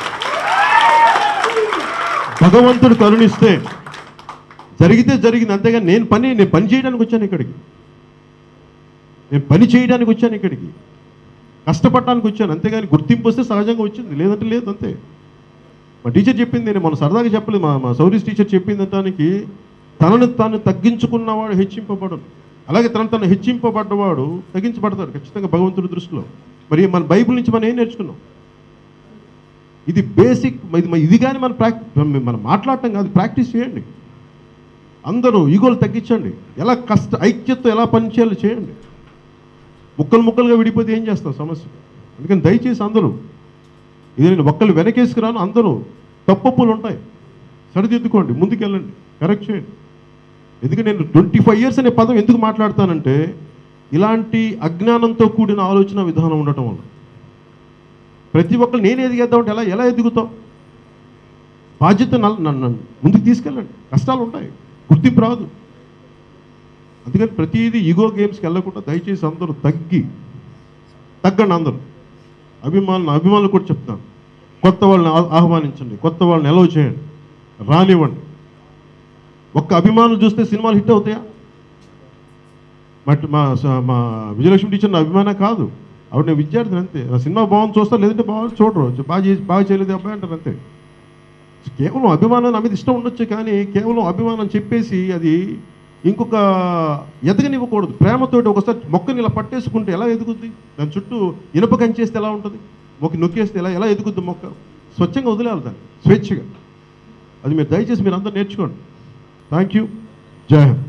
A: భగవంతుడు కరుణిస్తే జరిగితే జరిగింది అంతేగాని నేను పని నేను పని చేయడానికి వచ్చాను ఇక్కడికి నేను పని చేయడానికి వచ్చాను ఇక్కడికి కష్టపడడానికి వచ్చాను అంతేగాని గుర్తింపు వస్తే సహజంగా వచ్చింది లేదంటే లేదు అంతే మా టీచర్ చెప్పింది నేను మన సరదాగా చెప్పలేదు మా మా సౌరీస్ టీచర్ చెప్పింది అంటానికి తనను తాను తగ్గించుకున్నవాడు హెచ్చింపబడడు అలాగే తనను తను హెచ్చింపబడ్డవాడు తగ్గించబడతాడు ఖచ్చితంగా భగవంతుడి దృష్టిలో మరి మన బైబిల్ నుంచి మనం ఏం నేర్చుకున్నాం ఇది బేసిక్ ఇది ఇది కానీ మనం ప్రాక్ మనం మాట్లాడటం కాదు ప్రాక్టీస్ చేయండి అందరూ ఈగోలు తగ్గించండి ఎలా కష్ట ఐక్యతతో ఎలా పనిచేయాలో చేయండి ముక్కలు ముక్కలుగా విడిపోతే ఏం చేస్తాం సమస్య అందుకని దయచేసి అందరూ ఇది నేను ఒక్కళ్ళు వెనకేసుకురాను అందరూ తప్పప్పులు ఉంటాయి సరిదిద్దుకోండి ముందుకెళ్ళండి కరెక్ట్ చేయండి ఎందుకంటే నేను ట్వంటీ ఫైవ్ ఇయర్స్ అనే పదం ఎందుకు మాట్లాడతానంటే ఇలాంటి అజ్ఞానంతో కూడిన ఆలోచన విధానం ఉండటం వల్ల ప్రతి ఒక్కరు నేను ఎదిగేద్దామంటే ఎలా ఎలా ఎదుగుతాం బాధ్యత నన్ను నన్ను ముందుకు తీసుకెళ్ళండి కష్టాలు ఉంటాయి గుర్తింపు రాదు అందుకని ప్రతిదీ ఈగో గేమ్స్కి వెళ్ళకుండా దయచేసి అందరూ తగ్గి తగ్గండి అందరూ అభిమానులు అభిమానులు కూడా చెప్తాను కొత్త వాళ్ళని ఆ- ఆహ్వానించండి కొత్త వాళ్ళని ఎలవ్ చేయండి రానివ్వండి ఒక్క అభిమానులు చూస్తే సినిమాలు హిట్ అవుతాయా బట్ మా స- మా విజయలక్ష్మి టీచర్ నా అభిమానం కాదు ఆవిడ నేను విద్యార్థిని అంతే నా సినిమా బాగుంది చూస్తా లేదంటే బాగుంది చూడరు బాగా చేసి బాగా చేయలేదు అబ్బాయి అంటారు అంతే కేవలం అభిమానం నా మీద ఇష్టం ఉండొచ్చు కానీ కేవలం అభిమానం చెప్పేసి అది ఇంకొక ఎదగనివ్వకూడదు ప్రేమతోటి ఒకసారి మొక్కని ఇలా పట్టేసుకుంటే ఎలా ఎదుగుద్ది దాని చుట్టూ ఇనుప కంచేస్తే ఎలా ఉంటుంది మొక్క నొక్కేస్తే ఎలా ఎలా ఎదుగుద్ది మొక్క స్వచ్ఛంగా వదిలేయాలి దాన్ని స్వేచ్ఛగా అది మీరు దయచేసి మీరు అందరూ నేర్చుకోండి థ్యాంక్ యూ జై హింద్